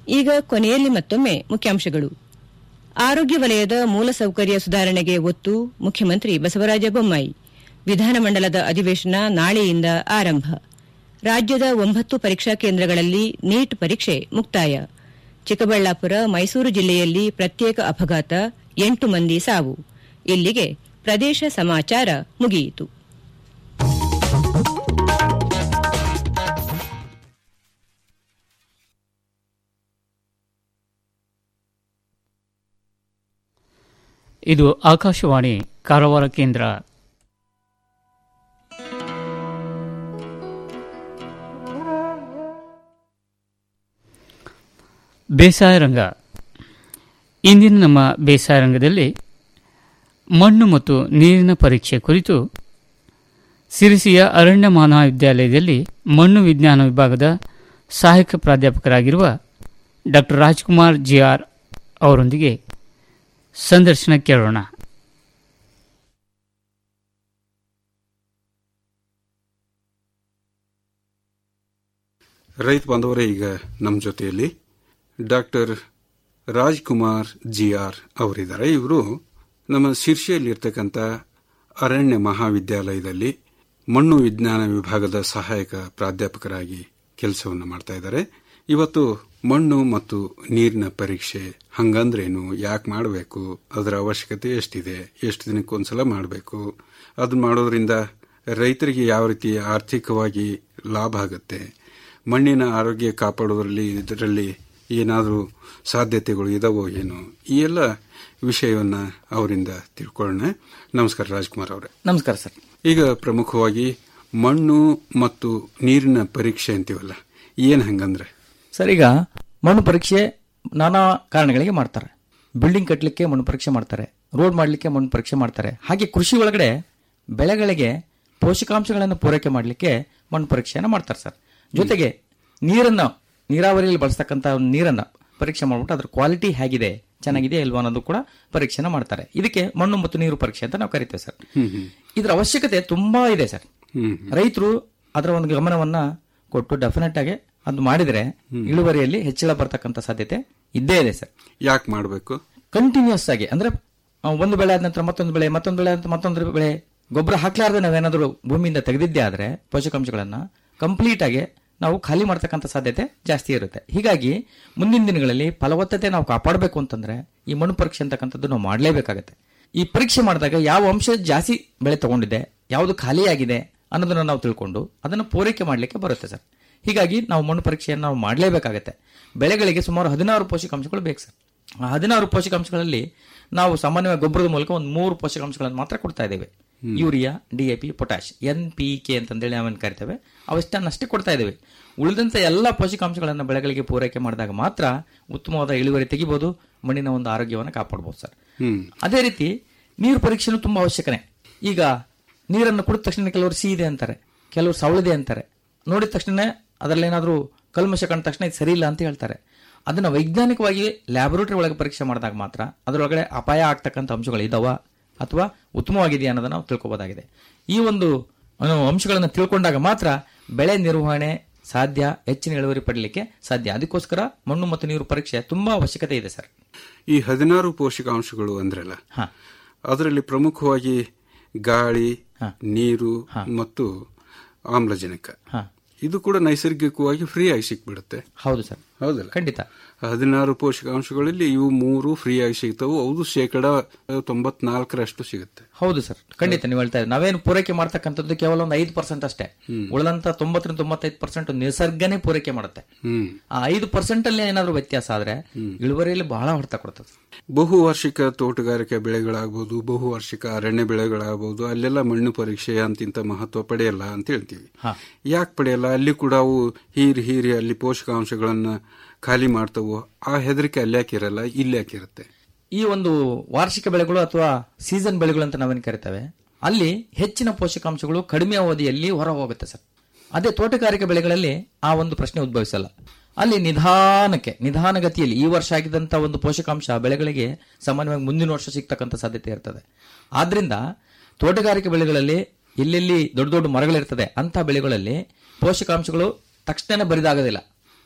ಈಗ ಕೊನೆಯಲ್ಲಿ ಮತ್ತೊಮ್ಮೆ ಮುಖ್ಯಾಂಶಗಳು ಆರೋಗ್ಯ ವಲಯದ ಮೂಲಸೌಕರ್ಯ ಸುಧಾರಣೆಗೆ ಒತ್ತು ಮುಖ್ಯಮಂತ್ರಿ ಬಸವರಾಜ ಬೊಮ್ಮಾಯಿ ವಿಧಾನಮಂಡಲದ ಅಧಿವೇಶನ ನಾಳೆಯಿಂದ ಆರಂಭ ರಾಜ್ಯದ ಒಂಬತ್ತು ಪರೀಕ್ಷಾ ಕೇಂದ್ರಗಳಲ್ಲಿ ನೀಟ್ ಪರೀಕ್ಷೆ ಮುಕ್ತಾಯ ಚಿಕ್ಕಬಳ್ಳಾಪುರ ಮೈಸೂರು ಜಿಲ್ಲೆಯಲ್ಲಿ ಪ್ರತ್ಯೇಕ ಅಪಘಾತ ಎಂಟು ಮಂದಿ ಸಾವು ಇಲ್ಲಿಗೆ ಪ್ರದೇಶ ಸಮಾಚಾರ ಮುಗಿಯಿತು ಇದು ಆಕಾಶವಾಣಿ ಕಾರವಾರ ಕೇಂದ್ರ ಬೇಸಾಯ ರಂಗ ಇಂದಿನ ನಮ್ಮ ಬೇಸಾಯ ರಂಗದಲ್ಲಿ ಮಣ್ಣು ಮತ್ತು ನೀರಿನ ಪರೀಕ್ಷೆ ಕುರಿತು ಸಿರಿಸಿಯ ಅರಣ್ಯ ಮಹಾವಿದ್ಯಾಲಯದಲ್ಲಿ ಮಣ್ಣು ವಿಜ್ಞಾನ ವಿಭಾಗದ ಸಹಾಯಕ ಪ್ರಾಧ್ಯಾಪಕರಾಗಿರುವ ಡಾಕ್ಟರ್ ರಾಜ್ಕುಮಾರ್ ಜಿಆರ್ ಅವರೊಂದಿಗೆ ಸಂದರ್ಶನ ಕೇಳೋಣ ರೈತ ಬಾಂಧವರೇ ಈಗ ನಮ್ಮ ಜೊತೆಯಲ್ಲಿ ಡಾಕ್ಟರ್ ರಾಜ್ಕುಮಾರ್ ಜಿ ಆರ್ ಅವರಿದ್ದಾರೆ ಇವರು ನಮ್ಮ ಶಿರ್ಷೆಯಲ್ಲಿರ್ತಕ್ಕಂಥ ಅರಣ್ಯ ಮಹಾವಿದ್ಯಾಲಯದಲ್ಲಿ ಮಣ್ಣು ವಿಜ್ಞಾನ ವಿಭಾಗದ ಸಹಾಯಕ ಪ್ರಾಧ್ಯಾಪಕರಾಗಿ ಕೆಲಸವನ್ನು ಮಾಡ್ತಾ ಇದ್ದಾರೆ ಇವತ್ತು ಮಣ್ಣು ಮತ್ತು ನೀರಿನ ಪರೀಕ್ಷೆ ಹಂಗಂದ್ರೇನು ಯಾಕೆ ಮಾಡಬೇಕು ಅದರ ಅವಶ್ಯಕತೆ ಎಷ್ಟಿದೆ ಎಷ್ಟು ದಿನಕ್ಕೊಂದ್ಸಲ ಮಾಡಬೇಕು ಅದನ್ನ ಮಾಡೋದ್ರಿಂದ ರೈತರಿಗೆ ಯಾವ ರೀತಿ ಆರ್ಥಿಕವಾಗಿ ಲಾಭ ಆಗುತ್ತೆ ಮಣ್ಣಿನ ಆರೋಗ್ಯ ಕಾಪಾಡೋದ್ರಲ್ಲಿ ಇದರಲ್ಲಿ ಏನಾದರೂ ಸಾಧ್ಯತೆಗಳು ಇದಾವೋ ಏನೋ ಈ ಎಲ್ಲ ವಿಷಯವನ್ನ ಅವರಿಂದ ತಿಳ್ಕೊಳ್ಳೋಣ ನಮಸ್ಕಾರ ರಾಜ್ಕುಮಾರ್ ಅವರೇ ನಮಸ್ಕಾರ ಸರ್ ಈಗ ಪ್ರಮುಖವಾಗಿ ಮಣ್ಣು ಮತ್ತು ನೀರಿನ ಪರೀಕ್ಷೆ ಅಂತೀವಲ್ಲ ಏನ್ ಹಂಗಂದ್ರೆ ಸರ್ ಈಗ ಮಣ್ಣು ಪರೀಕ್ಷೆ ನಾನಾ ಕಾರಣಗಳಿಗೆ ಮಾಡ್ತಾರೆ ಬಿಲ್ಡಿಂಗ್ ಕಟ್ಟಲಿಕ್ಕೆ ಮಣ್ಣು ಪರೀಕ್ಷೆ ಮಾಡ್ತಾರೆ ರೋಡ್ ಮಾಡಲಿಕ್ಕೆ ಮಣ್ಣು ಪರೀಕ್ಷೆ ಮಾಡ್ತಾರೆ ಹಾಗೆ ಕೃಷಿ ಒಳಗಡೆ ಬೆಳೆಗಳಿಗೆ ಪೋಷಕಾಂಶಗಳನ್ನು ಪೂರೈಕೆ ಮಾಡಲಿಕ್ಕೆ ಮಣ್ಣು ಪರೀಕ್ಷೆಯನ್ನು ಮಾಡ್ತಾರೆ ಸರ್ ಜೊತೆಗೆ ನೀರನ್ನು ನೀರಾವರಿಯಲ್ಲಿ ಬಳಸ್ತಕ್ಕಂಥ ನೀರನ್ನು ಪರೀಕ್ಷೆ ಮಾಡ್ಬಿಟ್ಟು ಅದ್ರ ಕ್ವಾಲಿಟಿ ಹೇಗಿದೆ ಚೆನ್ನಾಗಿದೆ ಇಲ್ವಾ ಅನ್ನೋದು ಕೂಡ ಪರೀಕ್ಷೆನ ಮಾಡ್ತಾರೆ ಇದಕ್ಕೆ ಮಣ್ಣು ಮತ್ತು ನೀರು ಪರೀಕ್ಷೆ ಅಂತ ನಾವು ಕರಿತೇವೆ ಸರ್ ಇದರ ಅವಶ್ಯಕತೆ ತುಂಬಾ ಇದೆ ಸರ್ ರೈತರು ಅದರ ಒಂದು ಗಮನವನ್ನ ಕೊಟ್ಟು ಡೆಫಿನೆಟ್ ಆಗಿ ಅದು ಮಾಡಿದ್ರೆ ಇಳುವರಿಯಲ್ಲಿ ಹೆಚ್ಚಳ ಬರ್ತಕ್ಕಂಥ ಸಾಧ್ಯತೆ ಇದ್ದೇ ಇದೆ ಸರ್ ಯಾಕೆ ಮಾಡಬೇಕು ಕಂಟಿನ್ಯೂಸ್ ಆಗಿ ಅಂದ್ರೆ ಆ, ಒಂದು ಬೆಳೆ ಆದ ನಂತರ ಮತ್ತೊಂದು ಬೆಳೆ ಮತ್ತೊಂದು ಬೆಳೆ ಅಂತ ಮತ್ತೊಂದು ಬೆಳೆ ಗೊಬ್ಬರ ಹಾಕ್ಲಾರ್ದೆ ನಾವೇನಾದ್ರೂ ಭೂಮಿಯಿಂದ ತೆಗೆದಿದ್ದೇ ಆದ್ರೆ ಪೋಷಕಾಂಶಗಳನ್ನ ಕಂಪ್ಲೀಟ್ ಆಗಿ ನಾವು ಖಾಲಿ ಮಾಡ್ತಕ್ಕಂಥ ಸಾಧ್ಯತೆ ಜಾಸ್ತಿ ಇರುತ್ತೆ ಹೀಗಾಗಿ ಮುಂದಿನ ದಿನಗಳಲ್ಲಿ ಫಲವತ್ತತೆ ನಾವು ಕಾಪಾಡಬೇಕು ಅಂತಂದ್ರೆ ಈ ಮಣ್ಣು ಪರೀಕ್ಷೆ ಅಂತಕ್ಕಂಥದ್ದು ನಾವು ಮಾಡಲೇಬೇಕಾಗತ್ತೆ ಈ ಪರೀಕ್ಷೆ ಮಾಡಿದಾಗ ಯಾವ ಅಂಶ ಜಾಸ್ತಿ ಬೆಳೆ ತಗೊಂಡಿದೆ ಯಾವುದು ಖಾಲಿಯಾಗಿದೆ ಅನ್ನೋದನ್ನ ನಾವು ತಿಳ್ಕೊಂಡು ಅದನ್ನು ಪೂರೈಕೆ ಮಾಡಲಿಕ್ಕೆ ಬರುತ್ತೆ ಸರ್ ಹೀಗಾಗಿ ನಾವು ಮಣ್ಣು ಪರೀಕ್ಷೆಯನ್ನು ನಾವು ಮಾಡಲೇಬೇಕಾಗತ್ತೆ ಬೆಳೆಗಳಿಗೆ ಸುಮಾರು ಹದಿನಾರು ಪೋಷಕಾಂಶಗಳು ಬೇಕು ಸರ್ ಆ ಹದಿನಾರು ಪೋಷಕಾಂಶಗಳಲ್ಲಿ ನಾವು ಸಾಮಾನ್ಯವಾಗಿ ಗೊಬ್ಬರದ ಮೂಲಕ ಒಂದು ಮೂರು ಪೋಷಕಾಂಶಗಳನ್ನು ಮಾತ್ರ ಕೊಡ್ತಾ ಇದ್ದೇವೆ urea DAP potash N P K ಅಂತಂದೇಳಿ ನಾವೇನು ಕರಿತೇವೆ ಅವಷ್ಟನ್ನಷ್ಟೇ ಕೊಡ್ತಾ ಇದ್ದೇವೆ ಉಳಿದಂತ ಎಲ್ಲ ಪೋಷಕಾಂಶಗಳನ್ನು ಬೆಳೆಗಳಿಗೆ ಪೂರೈಕೆ ಮಾಡಿದಾಗ ಮಾತ್ರ ಉತ್ತಮವಾದ ಇಳುವರಿ ತೆಗಿಬಹುದು ಮಣ್ಣಿನ ಒಂದು ಆರೋಗ್ಯವನ್ನು ಕಾಪಾಡಬಹುದು ಸರ್ ಅದೇ ರೀತಿ ನೀರು ಪರೀಕ್ಷೆನೂ ತುಂಬಾ ಅವಶ್ಯಕನೇ ಈಗ ನೀರನ್ನು ಕುಡಿದ ತಕ್ಷಣ ಕೆಲವರು ಸಿಹಿ ಇದೆ ಅಂತಾರೆ ಕೆಲವರು ಸವಳಿದೆ ಅಂತಾರೆ ನೋಡಿದ ತಕ್ಷಣ ಅದರಲ್ಲೇನಾದ್ರೂ ಕಲ್ಮಶ ಕಂಡ ತಕ್ಷಣ ಇದು ಸರಿ ಇಲ್ಲ ಅಂತ ಹೇಳ್ತಾರೆ ಅದನ್ನ ವೈಜ್ಞಾನಿಕವಾಗಿ ಲ್ಯಾಬೊರೇಟರಿ ಒಳಗೆ ಪರೀಕ್ಷೆ ಮಾಡಿದಾಗ ಮಾತ್ರ ಅದರೊಳಗಡೆ ಅಪಾಯ ಆಗ್ತಕ್ಕಂಥ ಅಂಶಗಳು ಇದಾವ ಅಥವಾ ಉತ್ತಮವಾಗಿದೆಯಾ ಅನ್ನೋದನ್ನ ನಾವು ತಿಳ್ಕೊಬೋದಾಗಿದೆ ಈ ಒಂದು ಅನು ಅಂಶಗಳನ್ನು ತಿಳ್ಕೊಂಡಾಗ ಮಾತ್ರ ಬೆಳೆ ನಿರ್ವಹಣೆ ಸಾಧ್ಯ ಹೆಚ್ಚಿನ ಇಳುವರಿ ಪಡಲಿಕ್ಕೆ ಸಾಧ್ಯ ಅದಕ್ಕೋಸ್ಕರ ಮಣ್ಣು ಮತ್ತು ನೀರು ಪರೀಕ್ಷೆ ತುಂಬಾ ಅವಶ್ಯಕತೆ ಇದೆ ಸರ್ ಈ ಹದಿನಾರು ಪೋಷಕಾಂಶಗಳು ಅಂದ್ರಲ್ಲ ಹಾ. ಅದರಲ್ಲಿ ಪ್ರಮುಖವಾಗಿ ಗಾಳಿ ನೀರು ಮತ್ತು ಆಮ್ಲಜನಕ ಹಾ. ಇದು ಕೂಡ ನೈಸರ್ಗಿಕವಾಗಿ ಫ್ರೀ ಆಗಿ ಸಿಕ್ಬಿಡುತ್ತೆ ಹೌದು ಸರ್ ಹೌದಲ್ಲ ಖಂಡಿತ ಹದಿನಾರು ಪೋಷಕಾಂಶಗಳಲ್ಲಿ ಇವು ಮೂರು ಫ್ರೀ ಆಗಿ ಸಿಗ್ತವು ಅವು ಶೇಕಡ ತೊಂಬತ್ನಾಲ್ಕರಷ್ಟು ಸಿಗುತ್ತೆ ಹೌದು ಸರ್ ಖಂಡಿತ ನೀವು ಹೇಳ್ತಾ ಇದ್ದೀರಿ ನಾವೇನು ಪೂರೈಕೆ ಮಾಡ್ತಕ್ಕಂಥದ್ದು ಕೇವಲ ಒಂದು ಐದು ಪರ್ಸೆಂಟ್ ಅಷ್ಟೇ ಉಳಿದಂತ ತೊಂಬತ್ತರಿಂದ ತೊಂಬತ್ತೈದು ಪರ್ಸೆಂಟ್ ನಿಸರ್ಗನೇ ಪೂರೈಕೆ ಮಾಡುತ್ತೆ ಹ್ಮ್ ಆ ಐದು ಪರ್ಸೆಂಟ್ ಅಲ್ಲಿ ಏನಾದ್ರೂ ವ್ಯತ್ಯಾಸ ಆದ್ರೆ ಇಳುವರಿಯಲ್ಲಿ ಬಹಳ ಹೊಡೆತ ಕೊಡ್ತದೆ ಬಹುವಾರ್ಷಿಕ ತೋಟಗಾರಿಕೆ ಬೆಳೆಗಳಾಗಬಹುದು ಬಹುವಾರ್ಷಿಕ ಅರಣ್ಯ ಬೆಳೆಗಳಾಗಬಹುದು ಅಲ್ಲೆಲ್ಲ ಮಣ್ಣು ಪರೀಕ್ಷೆ ಅಂತಿಂತ ಮಹತ್ವ ಪಡೆಯಲ್ಲ ಅಂತ ಹೇಳ್ತೀವಿ ಹಾ. ಯಾಕೆ ಪಡೆಯಲ್ಲ ಅಲ್ಲಿ ಕೂಡ ಅವು ಹೀರಿ ಹೀರಿ ಅಲ್ಲಿ ಪೋಷಕಾಂಶಗಳನ್ನ ಖಾಲಿ ಮಾಡ್ತವು ಆ ಹೆದರಿಕೆ ಅಲ್ಲಿ ಯಾಕಿರಲ್ಲ ಇಲ್ಲಿ ಯಾಕಿರುತ್ತೆ ಈ ಒಂದು ವಾರ್ಷಿಕ ಬೆಳೆಗಳು ಅಥವಾ ಸೀಸನ್ ಬೆಳೆಗಳು ಅಂತ ನಾವೇನು ಕರಿತೇವೆ ಅಲ್ಲಿ ಹೆಚ್ಚಿನ ಪೋಷಕಾಂಶಗಳು ಕಡಿಮೆ ಅವಧಿಯಲ್ಲಿ ಹೊರ ಹೋಗುತ್ತೆ ಸರ್ ಅದೇ ತೋಟಗಾರಿಕೆ ಬೆಳೆಗಳಲ್ಲಿ ಆ ಒಂದು ಪ್ರಶ್ನೆ ಉದ್ಭವಿಸಲ್ಲ ಅಲ್ಲಿ ನಿಧಾನಕ್ಕೆ ನಿಧಾನಗತಿಯಲ್ಲಿ ಈ ವರ್ಷ ಆಗಿದ್ದಂತ ಒಂದು ಪೋಷಕಾಂಶ ಬೆಳೆಗಳಿಗೆ ಸಾಮಾನ್ಯವಾಗಿ ಮುಂದಿನ ವರ್ಷ ಸಿಗ್ತಕ್ಕಂಥ ಸಾಧ್ಯತೆ ಇರ್ತದೆ ಆದ್ರಿಂದ ತೋಟಗಾರಿಕೆ ಬೆಳೆಗಳಲ್ಲಿ ಎಲ್ಲೆಲ್ಲಿ ದೊಡ್ಡ ದೊಡ್ಡ ಮರಗಳಿರ್ತದೆ ಅಂತ ಬೆಳೆಗಳಲ್ಲಿ ಪೋಷಕಾಂಶಗಳು ತಕ್ಷಣ ಬರಿದಾಗೋದಿಲ್ಲ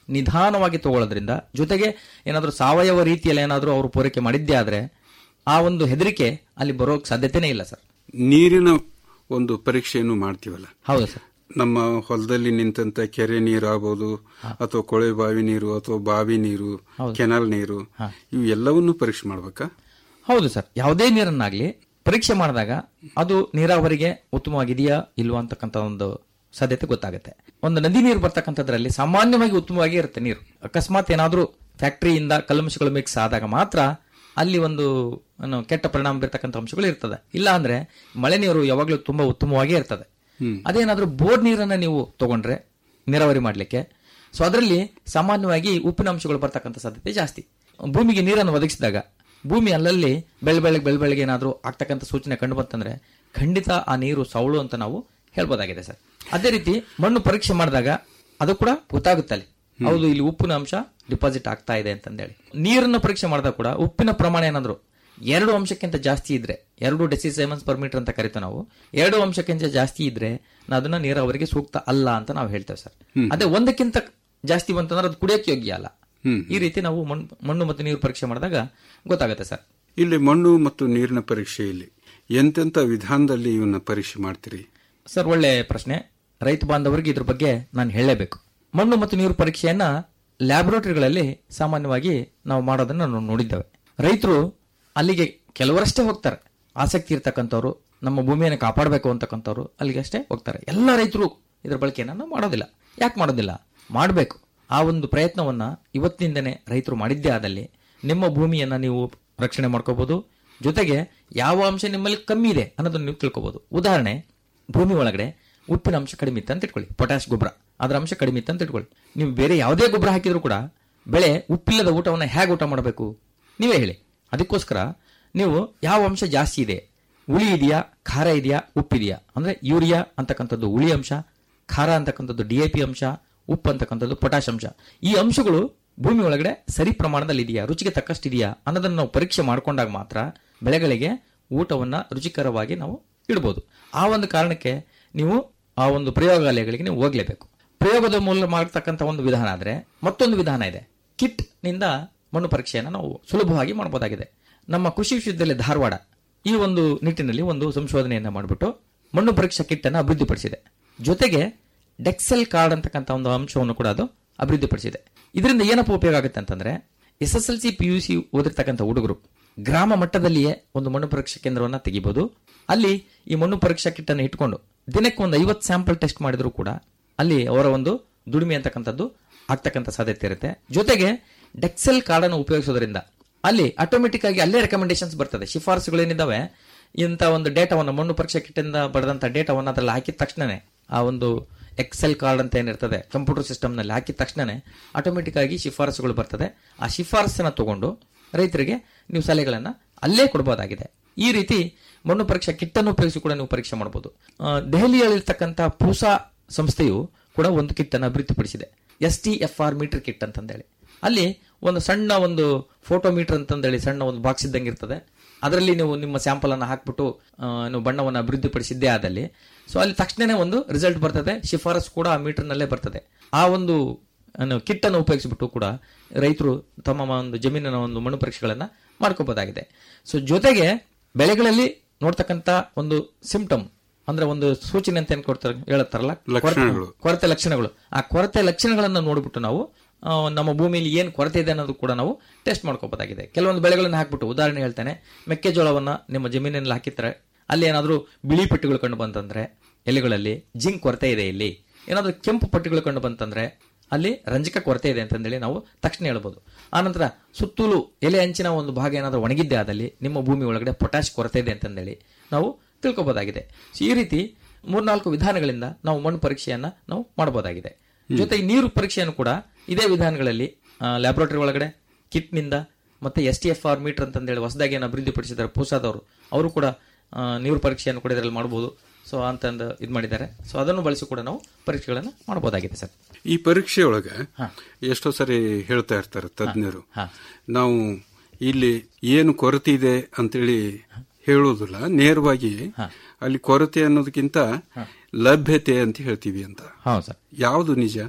ನಿಧಾನವಾಗಿ ತಗೊಳ್ಳೋದ್ರಿಂದ ಜೊತೆಗೆ ಏನಾದರೂ ಸಾವಯವ ರೀತಿಯಲ್ಲಿ ಏನಾದರೂ ಅವರು ಪೂರೈಕೆ ಮಾಡಿದ್ದೇ ಆದ್ರೆ ಆ ಒಂದು ಹೆದರಿಕೆ ಅಲ್ಲಿ ಬರೋಕ್ ಸಾಧ್ಯತೆನೇ ಇಲ್ಲ ಸರ್ ನೀರಿನ ಒಂದು ಪರೀಕ್ಷೆಯನ್ನು ಮಾಡ್ತೀವಲ್ಲ ಹೌದು ಸರ್ ನಮ್ಮ ಹೊಲದಲ್ಲಿ ನಿಂತಂತ ಕೆರೆ ನೀರು ಆಗ್ಬೋದು ಅಥವಾ ಕೊಳೆ ಬಾವಿ ನೀರು ಅಥವಾ ಬಾವಿ ನೀರು ಕೆನಾಲ್ ನೀರು ಇವು ಎಲ್ಲವನ್ನೂ ಪರೀಕ್ಷೆ ಮಾಡ್ಬೇಕಾ ಹೌದು ಸರ್ ಯಾವುದೇ ನೀರನ್ನಾಗ್ಲಿ ಪರೀಕ್ಷೆ ಮಾಡಿದಾಗ ಅದು ನೀರಾವರಿಗೆ ಉತ್ತಮವಾಗಿದೆಯಾ ಇಲ್ವಾ ಅಂತಕ್ಕಂಥ ಒಂದು ಸಾಧ್ಯತೆ ಗೊತ್ತಾಗುತ್ತೆ ಒಂದು ನದಿ ನೀರು ಬರ್ತಕ್ಕಂಥದ್ರಲ್ಲಿ ಸಾಮಾನ್ಯವಾಗಿ ಉತ್ತಮವಾಗಿ ಇರುತ್ತೆ ನೀರು ಅಕಸ್ಮಾತ್ ಏನಾದ್ರೂ ಫ್ಯಾಕ್ಟರಿಯಿಂದ ಕಲ್ಮಶಗಳು ಮಿಕ್ಸ್ ಆದಾಗ ಮಾತ್ರ ಅಲ್ಲಿ ಒಂದು ಏನು ಕೆಟ್ಟ ಪರಿಣಾಮ ಬೀರ್ತಕ್ಕಂಥ ಅಂಶಗಳು ಇರ್ತದೆ ಇಲ್ಲ ಅಂದ್ರೆ ಮಳೆ ನೀರು ಯಾವಾಗಲೂ ತುಂಬಾ ಉತ್ತಮವಾಗೇ ಇರ್ತದೆ ಅದೇನಾದ್ರೂ ಬೋರ್ ನೀರನ್ನ ನೀವು ತಗೊಂಡ್ರೆ ನೀರಾವರಿ ಮಾಡ್ಲಿಕ್ಕೆ ಸೊ ಅದರಲ್ಲಿ ಸಾಮಾನ್ಯವಾಗಿ ಉಪ್ಪಿನ ಅಂಶಗಳು ಬರ್ತಕ್ಕಂಥ ಸಾಧ್ಯತೆ ಜಾಸ್ತಿ ಭೂಮಿಗೆ ನೀರನ್ನು ಒದಗಿಸಿದಾಗ ಭೂಮಿ ಅಲ್ಲಲ್ಲಿ ಬೆಳ ಬೆಳಗ್ಗೆ ಬೆಳ ಬೆಳಗ್ಗೆ ಏನಾದರೂ ಆಗ್ತಕ್ಕಂಥ ಸೂಚನೆ ಕಂಡು ಬಂತಂದ್ರೆ ಖಂಡಿತ ಆ ನೀರು ಸವಳು ಅಂತ ನಾವು ಹೇಳ್ಬೋದಾಗಿದೆ ಸರ್ ಅದೇ ರೀತಿ ಮಣ್ಣು ಪರೀಕ್ಷೆ ಮಾಡಿದಾಗ ಅದು ಕೂಡ ಗೊತ್ತಾಗುತ್ತೆ ಅಲ್ಲಿ ಹೌದು ಇಲ್ಲಿ ಉಪ್ಪಿನ ಅಂಶ ಡಿಪಾಸಿಟ್ ಆಗ್ತಾ ಇದೆ ಅಂತಂದೇಳಿ ನೀರನ್ನು ಪರೀಕ್ಷೆ ಮಾಡಿದಾಗ ಕೂಡ ಉಪ್ಪಿನ ಪ್ರಮಾಣ ಏನಾದ್ರು ಎರಡು ಅಂಶಕ್ಕಿಂತ ಜಾಸ್ತಿ ಇದ್ರೆ ಎರಡು ಡೆಸಿಸೆಮನ್ಸ್ ಪರ್ ಮೀಟರ್ ಅಂತ ಕರಿತೀವಿ ನಾವು ಎರಡು ಅಂಶಕ್ಕಿಂತ ಜಾಸ್ತಿ ಇದ್ರೆ ನಾವು ಅದನ್ನ ನೀರಾವರಿಗೆ ಸೂಕ್ತ ಅಲ್ಲ ಅಂತ ನಾವು ಹೇಳ್ತೇವೆ ಸರ್ ಅದೇ ಒಂದಕ್ಕಿಂತ ಜಾಸ್ತಿ ಬಂತಂದ್ರೆ ಅದು ಕುಡಿಯೋಕೆ ಯೋಗ್ಯ ಅಲ್ಲ ಈ ರೀತಿ ನಾವು ಮಣ್ಣು ಮಣ್ಣು ಮತ್ತು ನೀರು ಪರೀಕ್ಷೆ ಮಾಡಿದಾಗ ಗೊತ್ತಾಗುತ್ತೆ ಸರ್ ಇಲ್ಲಿ ಮಣ್ಣು ಮತ್ತು ನೀರಿನ ಪರೀಕ್ಷೆಯಲ್ಲಿ ಎಂತೆಂತ ವಿಧಾನದಲ್ಲಿ ಇವನ್ನ ಪರೀಕ್ಷೆ ಮಾಡ್ತೀರಿ ಸರ್ ಒಳ್ಳೆ ಪ್ರಶ್ನೆ ರೈತ ಬಾಂಧವರಿಗೆ ಇದ್ರ ಬಗ್ಗೆ ನಾನು ಹೇಳಲೇಬೇಕು ಮಣ್ಣು ಮತ್ತು ನೀರು ಪರೀಕ್ಷೆಯನ್ನ ಲ್ಯಾಬೊರೇಟರಿಗಳಲ್ಲಿ ಸಾಮಾನ್ಯವಾಗಿ ನಾವು ಮಾಡೋದನ್ನ ನಾವು ನೋಡಿದ್ದೇವೆ ರೈತರು ಅಲ್ಲಿಗೆ ಕೆಲವರಷ್ಟೇ ಹೋಗ್ತಾರೆ ಆಸಕ್ತಿ ಇರ್ತಕ್ಕಂಥವ್ರು ನಮ್ಮ ಭೂಮಿಯನ್ನು ಕಾಪಾಡಬೇಕು ಅಂತಕ್ಕಂಥವ್ರು ಅಲ್ಲಿಗೆ ಅಷ್ಟೇ ಹೋಗ್ತಾರೆ ಎಲ್ಲ ರೈತರು ಇದ್ರ ಬಳಕೆಯನ್ನ ಮಾಡೋದಿಲ್ಲ ಯಾಕೆ ಮಾಡೋದಿಲ್ಲ ಮಾಡಬೇಕು ಆ ಒಂದು ಪ್ರಯತ್ನವನ್ನ ಇವತ್ತಿನಿಂದನೇ ರೈತರು ಮಾಡಿದ್ದೇ ಆದಲ್ಲಿ ನಿಮ್ಮ ಭೂಮಿಯನ್ನ ನೀವು ರಕ್ಷಣೆ ಮಾಡ್ಕೋಬಹುದು ಜೊತೆಗೆ ಯಾವ ಅಂಶ ನಿಮ್ಮಲ್ಲಿ ಕಮ್ಮಿ ಇದೆ ಅನ್ನೋದನ್ನ ನೀವು ತಿಳ್ಕೊಬಹುದು ಉದಾಹರಣೆ ಭೂಮಿ ಒಳಗಡೆ ಉಪ್ಪಿನ ಅಂಶ ಕಡಿಮೆ ಇತ್ತು ಅಂತ ಇಟ್ಕೊಳ್ಳಿ ಪೊಟ್ಯಾಶ್ ಗೊಬ್ಬರ ಅದರ ಅಂಶ ಕಡಿಮೆ ಇತ್ತು ಅಂತ ಇಟ್ಕೊಳ್ಳಿ ನೀವು ಬೇರೆ ಯಾವುದೇ ಗೊಬ್ಬರ ಹಾಕಿದ್ರು ಕೂಡ ಬೆಳೆ ಉಪ್ಪಿಲ್ಲದ ಊಟವನ್ನು ಹೇಗೆ ಊಟ ಮಾಡಬೇಕು ನೀವೇ ಹೇಳಿ ಅದಕ್ಕೋಸ್ಕರ ನೀವು ಯಾವ ಅಂಶ ಜಾಸ್ತಿ ಇದೆ ಹುಳಿ ಇದೆಯಾ ಖಾರ ಇದೆಯಾ ಉಪ್ಪಿದೆಯಾ ಅಂದ್ರೆ ಯೂರಿಯಾ ಅಂತಕ್ಕಂಥದ್ದು ಹುಳಿ ಅಂಶ ಖಾರ ಅಂತಕ್ಕಂಥದ್ದು ಡಿ ಪಿ ಅಂಶ ಉಪ್ಪು ಅಂತಕ್ಕಂಥದ್ದು ಪೊಟ್ಯಾಶ್ ಅಂಶ ಈ ಅಂಶಗಳು ಭೂಮಿ ಒಳಗಡೆ ಸರಿ ಪ್ರಮಾಣದಲ್ಲಿ ಇದೆಯಾ ರುಚಿಗೆ ತಕ್ಕಷ್ಟು ಇದೆಯಾ ಅನ್ನೋದನ್ನ ನಾವು ಪರೀಕ್ಷೆ ಮಾಡ್ಕೊಂಡಾಗ ಮಾತ್ರ ಬೆಳೆಗಳಿಗೆ ಊಟವನ್ನ ರುಚಿಕರವಾಗಿ ನಾವು ಇಡ್ಬೋದು ಆ ಒಂದು ಕಾರಣಕ್ಕೆ ನೀವು ಆ ಒಂದು ಪ್ರಯೋಗಾಲಯಗಳಿಗೆ ನೀವು ಹೋಗ್ಲೇಬೇಕು ಪ್ರಯೋಗದ ಮೂಲಕ ಮಾಡತಕ್ಕಂಥ ಒಂದು ವಿಧಾನ ಆದ್ರೆ ಮತ್ತೊಂದು ವಿಧಾನ ಇದೆ ಕಿಟ್ ನಿಂದ ಮಣ್ಣು ಪರೀಕ್ಷೆಯನ್ನು ನಾವು ಸುಲಭವಾಗಿ ಮಾಡಬಹುದಾಗಿದೆ ನಮ್ಮ ಕೃಷಿ ವಿಶ್ವವಿದ್ಯಾಲಯ ಧಾರವಾಡ ಈ ಒಂದು ನಿಟ್ಟಿನಲ್ಲಿ ಒಂದು ಸಂಶೋಧನೆಯನ್ನ ಮಾಡಿಬಿಟ್ಟು ಮಣ್ಣು ಪರೀಕ್ಷಾ ಕಿಟ್ ಅನ್ನು ಅಭಿವೃದ್ಧಿಪಡಿಸಿದೆ ಜೊತೆಗೆ ಡೆಕ್ಸೆಲ್ ಕಾರ್ಡ್ ಅಂತಕ್ಕಂಥ ಒಂದು ಅಂಶವನ್ನು ಕೂಡ ಅದು ಅಭಿವೃದ್ಧಿಪಡಿಸಿದೆ ಇದರಿಂದ ಏನಪ್ಪ ಉಪಯೋಗ ಆಗುತ್ತೆ ಅಂತಂದ್ರೆ S S L C P U C ಓದಿರ್ತಕ್ಕಂಥ ಹುಡುಗರು ಗ್ರಾಮ ಮಟ್ಟದಲ್ಲಿಯೇ ಒಂದು ಮಣ್ಣು ಪರೀಕ್ಷಾ ಕೇಂದ್ರವನ್ನ ತೆಗಿಬಹುದು ಅಲ್ಲಿ ಈ ಮಣ್ಣು ಪರೀಕ್ಷಾ ಕಿಟ್ ಅನ್ನು ಇಟ್ಕೊಂಡು ದಿನಕ್ಕೆ ಒಂದು ಐವತ್ತು ಸ್ಯಾಂಪಲ್ ಟೆಸ್ಟ್ ಮಾಡಿದ್ರು ಕೂಡ ಅಲ್ಲಿ ಅವರ ಒಂದು ದುಡಿಮೆ ಅಂತಕ್ಕಂಥದ್ದು ಆಗ್ತಕ್ಕಂಥ ಸಾಧ್ಯತೆ ಇರುತ್ತೆ ಜೊತೆಗೆ ಡೆಕ್ಸೆಲ್ ಕಾರ್ಡ್ ಅನ್ನು ಉಪಯೋಗಿಸೋದ್ರಿಂದ ಅಲ್ಲಿ ಆಟೋಮೆಟಿಕ್ ಆಗಿ ಅಲ್ಲೇ ರೆಕಮೆಂಡೇಶನ್ಸ್ ಬರ್ತದೆ ಶಿಫಾರಸುಗಳೇನಿದ್ದಾವೆ ಇಂಥ ಒಂದು ಡೇಟಾವನ್ನು ಮಣ್ಣು ಪರೀಕ್ಷಾ ಕಿಟ್ಟಿಂದ ಬರೆದಂತ ಡೇಟಾವನ್ನು ಅದರಲ್ಲಿ ಹಾಕಿದ ತಕ್ಷಣನೇ ಆ ಒಂದು ಎಕ್ಸೆಲ್ ಕಾರ್ಡ್ ಅಂತ ಏನಿರ್ತದೆ ಕಂಪ್ಯೂಟರ್ ಸಿಸ್ಟಮ್ ನಲ್ಲಿ ಹಾಕಿದ ತಕ್ಷಣನೇ ಆಟೋಮೆಟಿಕ್ ಆಗಿ ಶಿಫಾರಸುಗಳು ಬರ್ತದೆ ಆ ಶಿಫಾರಸನ್ನ ತಗೊಂಡು ರೈತರಿಗೆ ನೀವು ಸಲಹೆಗಳನ್ನ ಅಲ್ಲೇ ಕೊಡಬಹುದಾಗಿದೆ ಈ ರೀತಿ ಮಣ್ಣು ಪರೀಕ್ಷಾ ಕಿಟ್ ಅನ್ನು ಉಪಯೋಗಿಸಿ ಕೂಡ ನೀವು ಪರೀಕ್ಷೆ ಮಾಡಬಹುದು ಆ, ದೆಹಲಿಯಲ್ಲಿರ್ತಕ್ಕಂಥ ಪೂಸಾ ಸಂಸ್ಥೆಯು ಕೂಡ ಒಂದು ಕಿಟ್ ಅನ್ನು ಅಭಿವೃದ್ಧಿಪಡಿಸಿದೆ S T F R meter kit ಅಂತಂದೇಳಿ ಅಲ್ಲಿ ಒಂದು ಸಣ್ಣ ಒಂದು ಫೋಟೋ ಮೀಟರ್ ಅಂತಂದೇಳಿ ಸಣ್ಣ ಒಂದು ಬಾಕ್ಸ್ ಇದ್ದಂಗೆ ಇರ್ತದೆ ಅದರಲ್ಲಿ ನೀವು ನಿಮ್ಮ ಸ್ಯಾಂಪಲ್ ಅನ್ನು ಹಾಕ್ಬಿಟ್ಟು ಆ, ನೀವು ಬಣ್ಣವನ್ನು ಅಭಿವೃದ್ಧಿಪಡಿಸಿದ್ದೇ ಆದಲ್ಲಿ ಸೊ ಅಲ್ಲಿ ತಕ್ಷಣನೇ ಒಂದು ರಿಸಲ್ಟ್ ಬರ್ತದೆ ಶಿಫಾರಸ್ ಕೂಡ ಆ ಮೀಟರ್ನಲ್ಲೇ ಬರ್ತದೆ ಆ ಒಂದು ಕಿಟ್ ಅನ್ನು ಉಪಯೋಗಿಸಿಬಿಟ್ಟು ಕೂಡ ರೈತರು ತಮ್ಮ ಒಂದು ಜಮೀನಿನ ಒಂದು ಮಣ್ಣು ಪರೀಕ್ಷೆಗಳನ್ನ ಮಾಡ್ಕೋಬಹುದಾಗಿದೆ ಸೊ ಜೊತೆಗೆ ಬೆಳೆಗಳಲ್ಲಿ ನೋಡ್ತಕ್ಕಂತ ಒಂದು ಸಿಂಪ್ಟಮ್ ಅಂದ್ರೆ ಒಂದು ಸೂಚನೆ ಅಂತ ಏನ್ ಕೊಡ್ತಾರೆ ಹೇಳುತ್ತಾರಲ್ಲ ಕೊರತೆ- ಲಕ್ಷಣಗಳು. ಕೊರತೆ ಲಕ್ಷಣಗಳು ಆ ಕೊರತೆ ಲಕ್ಷಣಗಳನ್ನ ನೋಡ್ಬಿಟ್ಟು ನಾವು ಆ, ನಮ್ಮ ಭೂಮಿಯಲ್ಲಿ ಏನು ಕೊರತೆ ಇದೆ ಅನ್ನೋದು ಕೂಡ ನಾವು ಟೆಸ್ಟ್ ಮಾಡ್ಕೋಬಹುದಾಗಿದೆ ಕೆಲವೊಂದು ಬೆಳೆಗಳನ್ನು ಹಾಕ್ಬಿಟ್ಟು ಉದಾಹರಣೆ ಹೇಳ್ತೇನೆ ಮೆಕ್ಕೆಜೋಳವನ್ನ ನಿಮ್ಮ ಜಮೀನಿನಲ್ಲಿ ಹಾಕಿದ್ರೆ ಅಲ್ಲಿ ಏನಾದರೂ ಬಿಳಿ ಪಟ್ಟಿಗಳು ಕಂಡು ಬಂತಂದ್ರೆ ಎಲೆಗಳಲ್ಲಿ ಜಿಂಕ್ ಕೊರತೆ ಇದೆ ಇಲ್ಲಿ ಏನಾದರೂ ಕೆಂಪು ಪಟ್ಟಿಗಳು ಕಂಡು ಬಂತಂದ್ರೆ ಅಲ್ಲಿ ರಂಜಕ ಕೊರತೆ ಇದೆ ಅಂತಂದೇಳಿ ನಾವು ತಕ್ಷಣ ಹೇಳ್ಬೋದು ಆನಂತರ ಸುತ್ತಲೂ ಎಲೆ ಅಂಚಿನ ಒಂದು ಭಾಗ ಏನಾದರೂ ಒಣಗಿದ್ದೇ ಆದಲ್ಲಿ ನಿಮ್ಮ ಭೂಮಿ ಒಳಗಡೆ ಪೊಟ್ಯಾಶ್ ಕೊರತೆ ಇದೆ ಅಂತಂದೇಳಿ ನಾವು ತಿಳ್ಕೊಬೋದಾಗಿದೆ ಸೊ ಈ ರೀತಿ ಮೂರ್ನಾಲ್ಕು ವಿಧಾನಗಳಿಂದ ನಾವು ಮಣ್ಣು ಪರೀಕ್ಷೆಯನ್ನ ನಾವು ಮಾಡಬಹುದಾಗಿದೆ ಜೊತೆಗೆ ನೀರು ಪರೀಕ್ಷೆಯನ್ನು ಕೂಡ ಇದೇ ವಿಧಾನಗಳಲ್ಲಿ ಲ್ಯಾಬೊರೇಟರಿ ಒಳಗಡೆ ಕಿಟ್ನಿಂದ ಮತ್ತೆ S T F R meter ಅಂತಂದೇಳಿ ಹೊಸದಾಗಿ ಏನು ಅಭಿವೃದ್ಧಿಪಡಿಸಿದ್ದಾರೆ ಪೂಸಾದವರು ಅವರು ಕೂಡ ಆ, ನೀರು ಪರೀಕ್ಷೆಯನ್ನು ಕೂಡ ಇದರಲ್ಲಿ ಮಾಡಬಹುದು ಸೊ ಅಂತಂದು ಇದು ಮಾಡಿದ್ದಾರೆ ಸೊ ಅದನ್ನು ಬಳಸಿ ಕೂಡ ನಾವು ಪರೀಕ್ಷೆಗಳನ್ನು ಮಾಡಬಹುದಾಗಿದೆ ಸರ್ ಈ ಪರೀಕ್ಷೆ ಒಳಗ ಎಷ್ಟೋ ಸರಿ ಹೇಳ್ತಾ ಇರ್ತಾರೆ ತಜ್ಞರು ಹಾ. ನಾವು ಇಲ್ಲಿ ಏನು ಕೊರತೆ ಇದೆ ಅಂತೇಳಿ ಹೇಳೋದಿಲ್ಲ ನೇರವಾಗಿ ಅಲ್ಲಿ ಕೊರತೆ ಅನ್ನೋದಕ್ಕಿಂತ ಲಭ್ಯತೆ ಅಂತ ಹೇಳ್ತೀವಿ ಅಂತ ಹೌದು ಸರ್ ಯಾವುದು ನಿಜ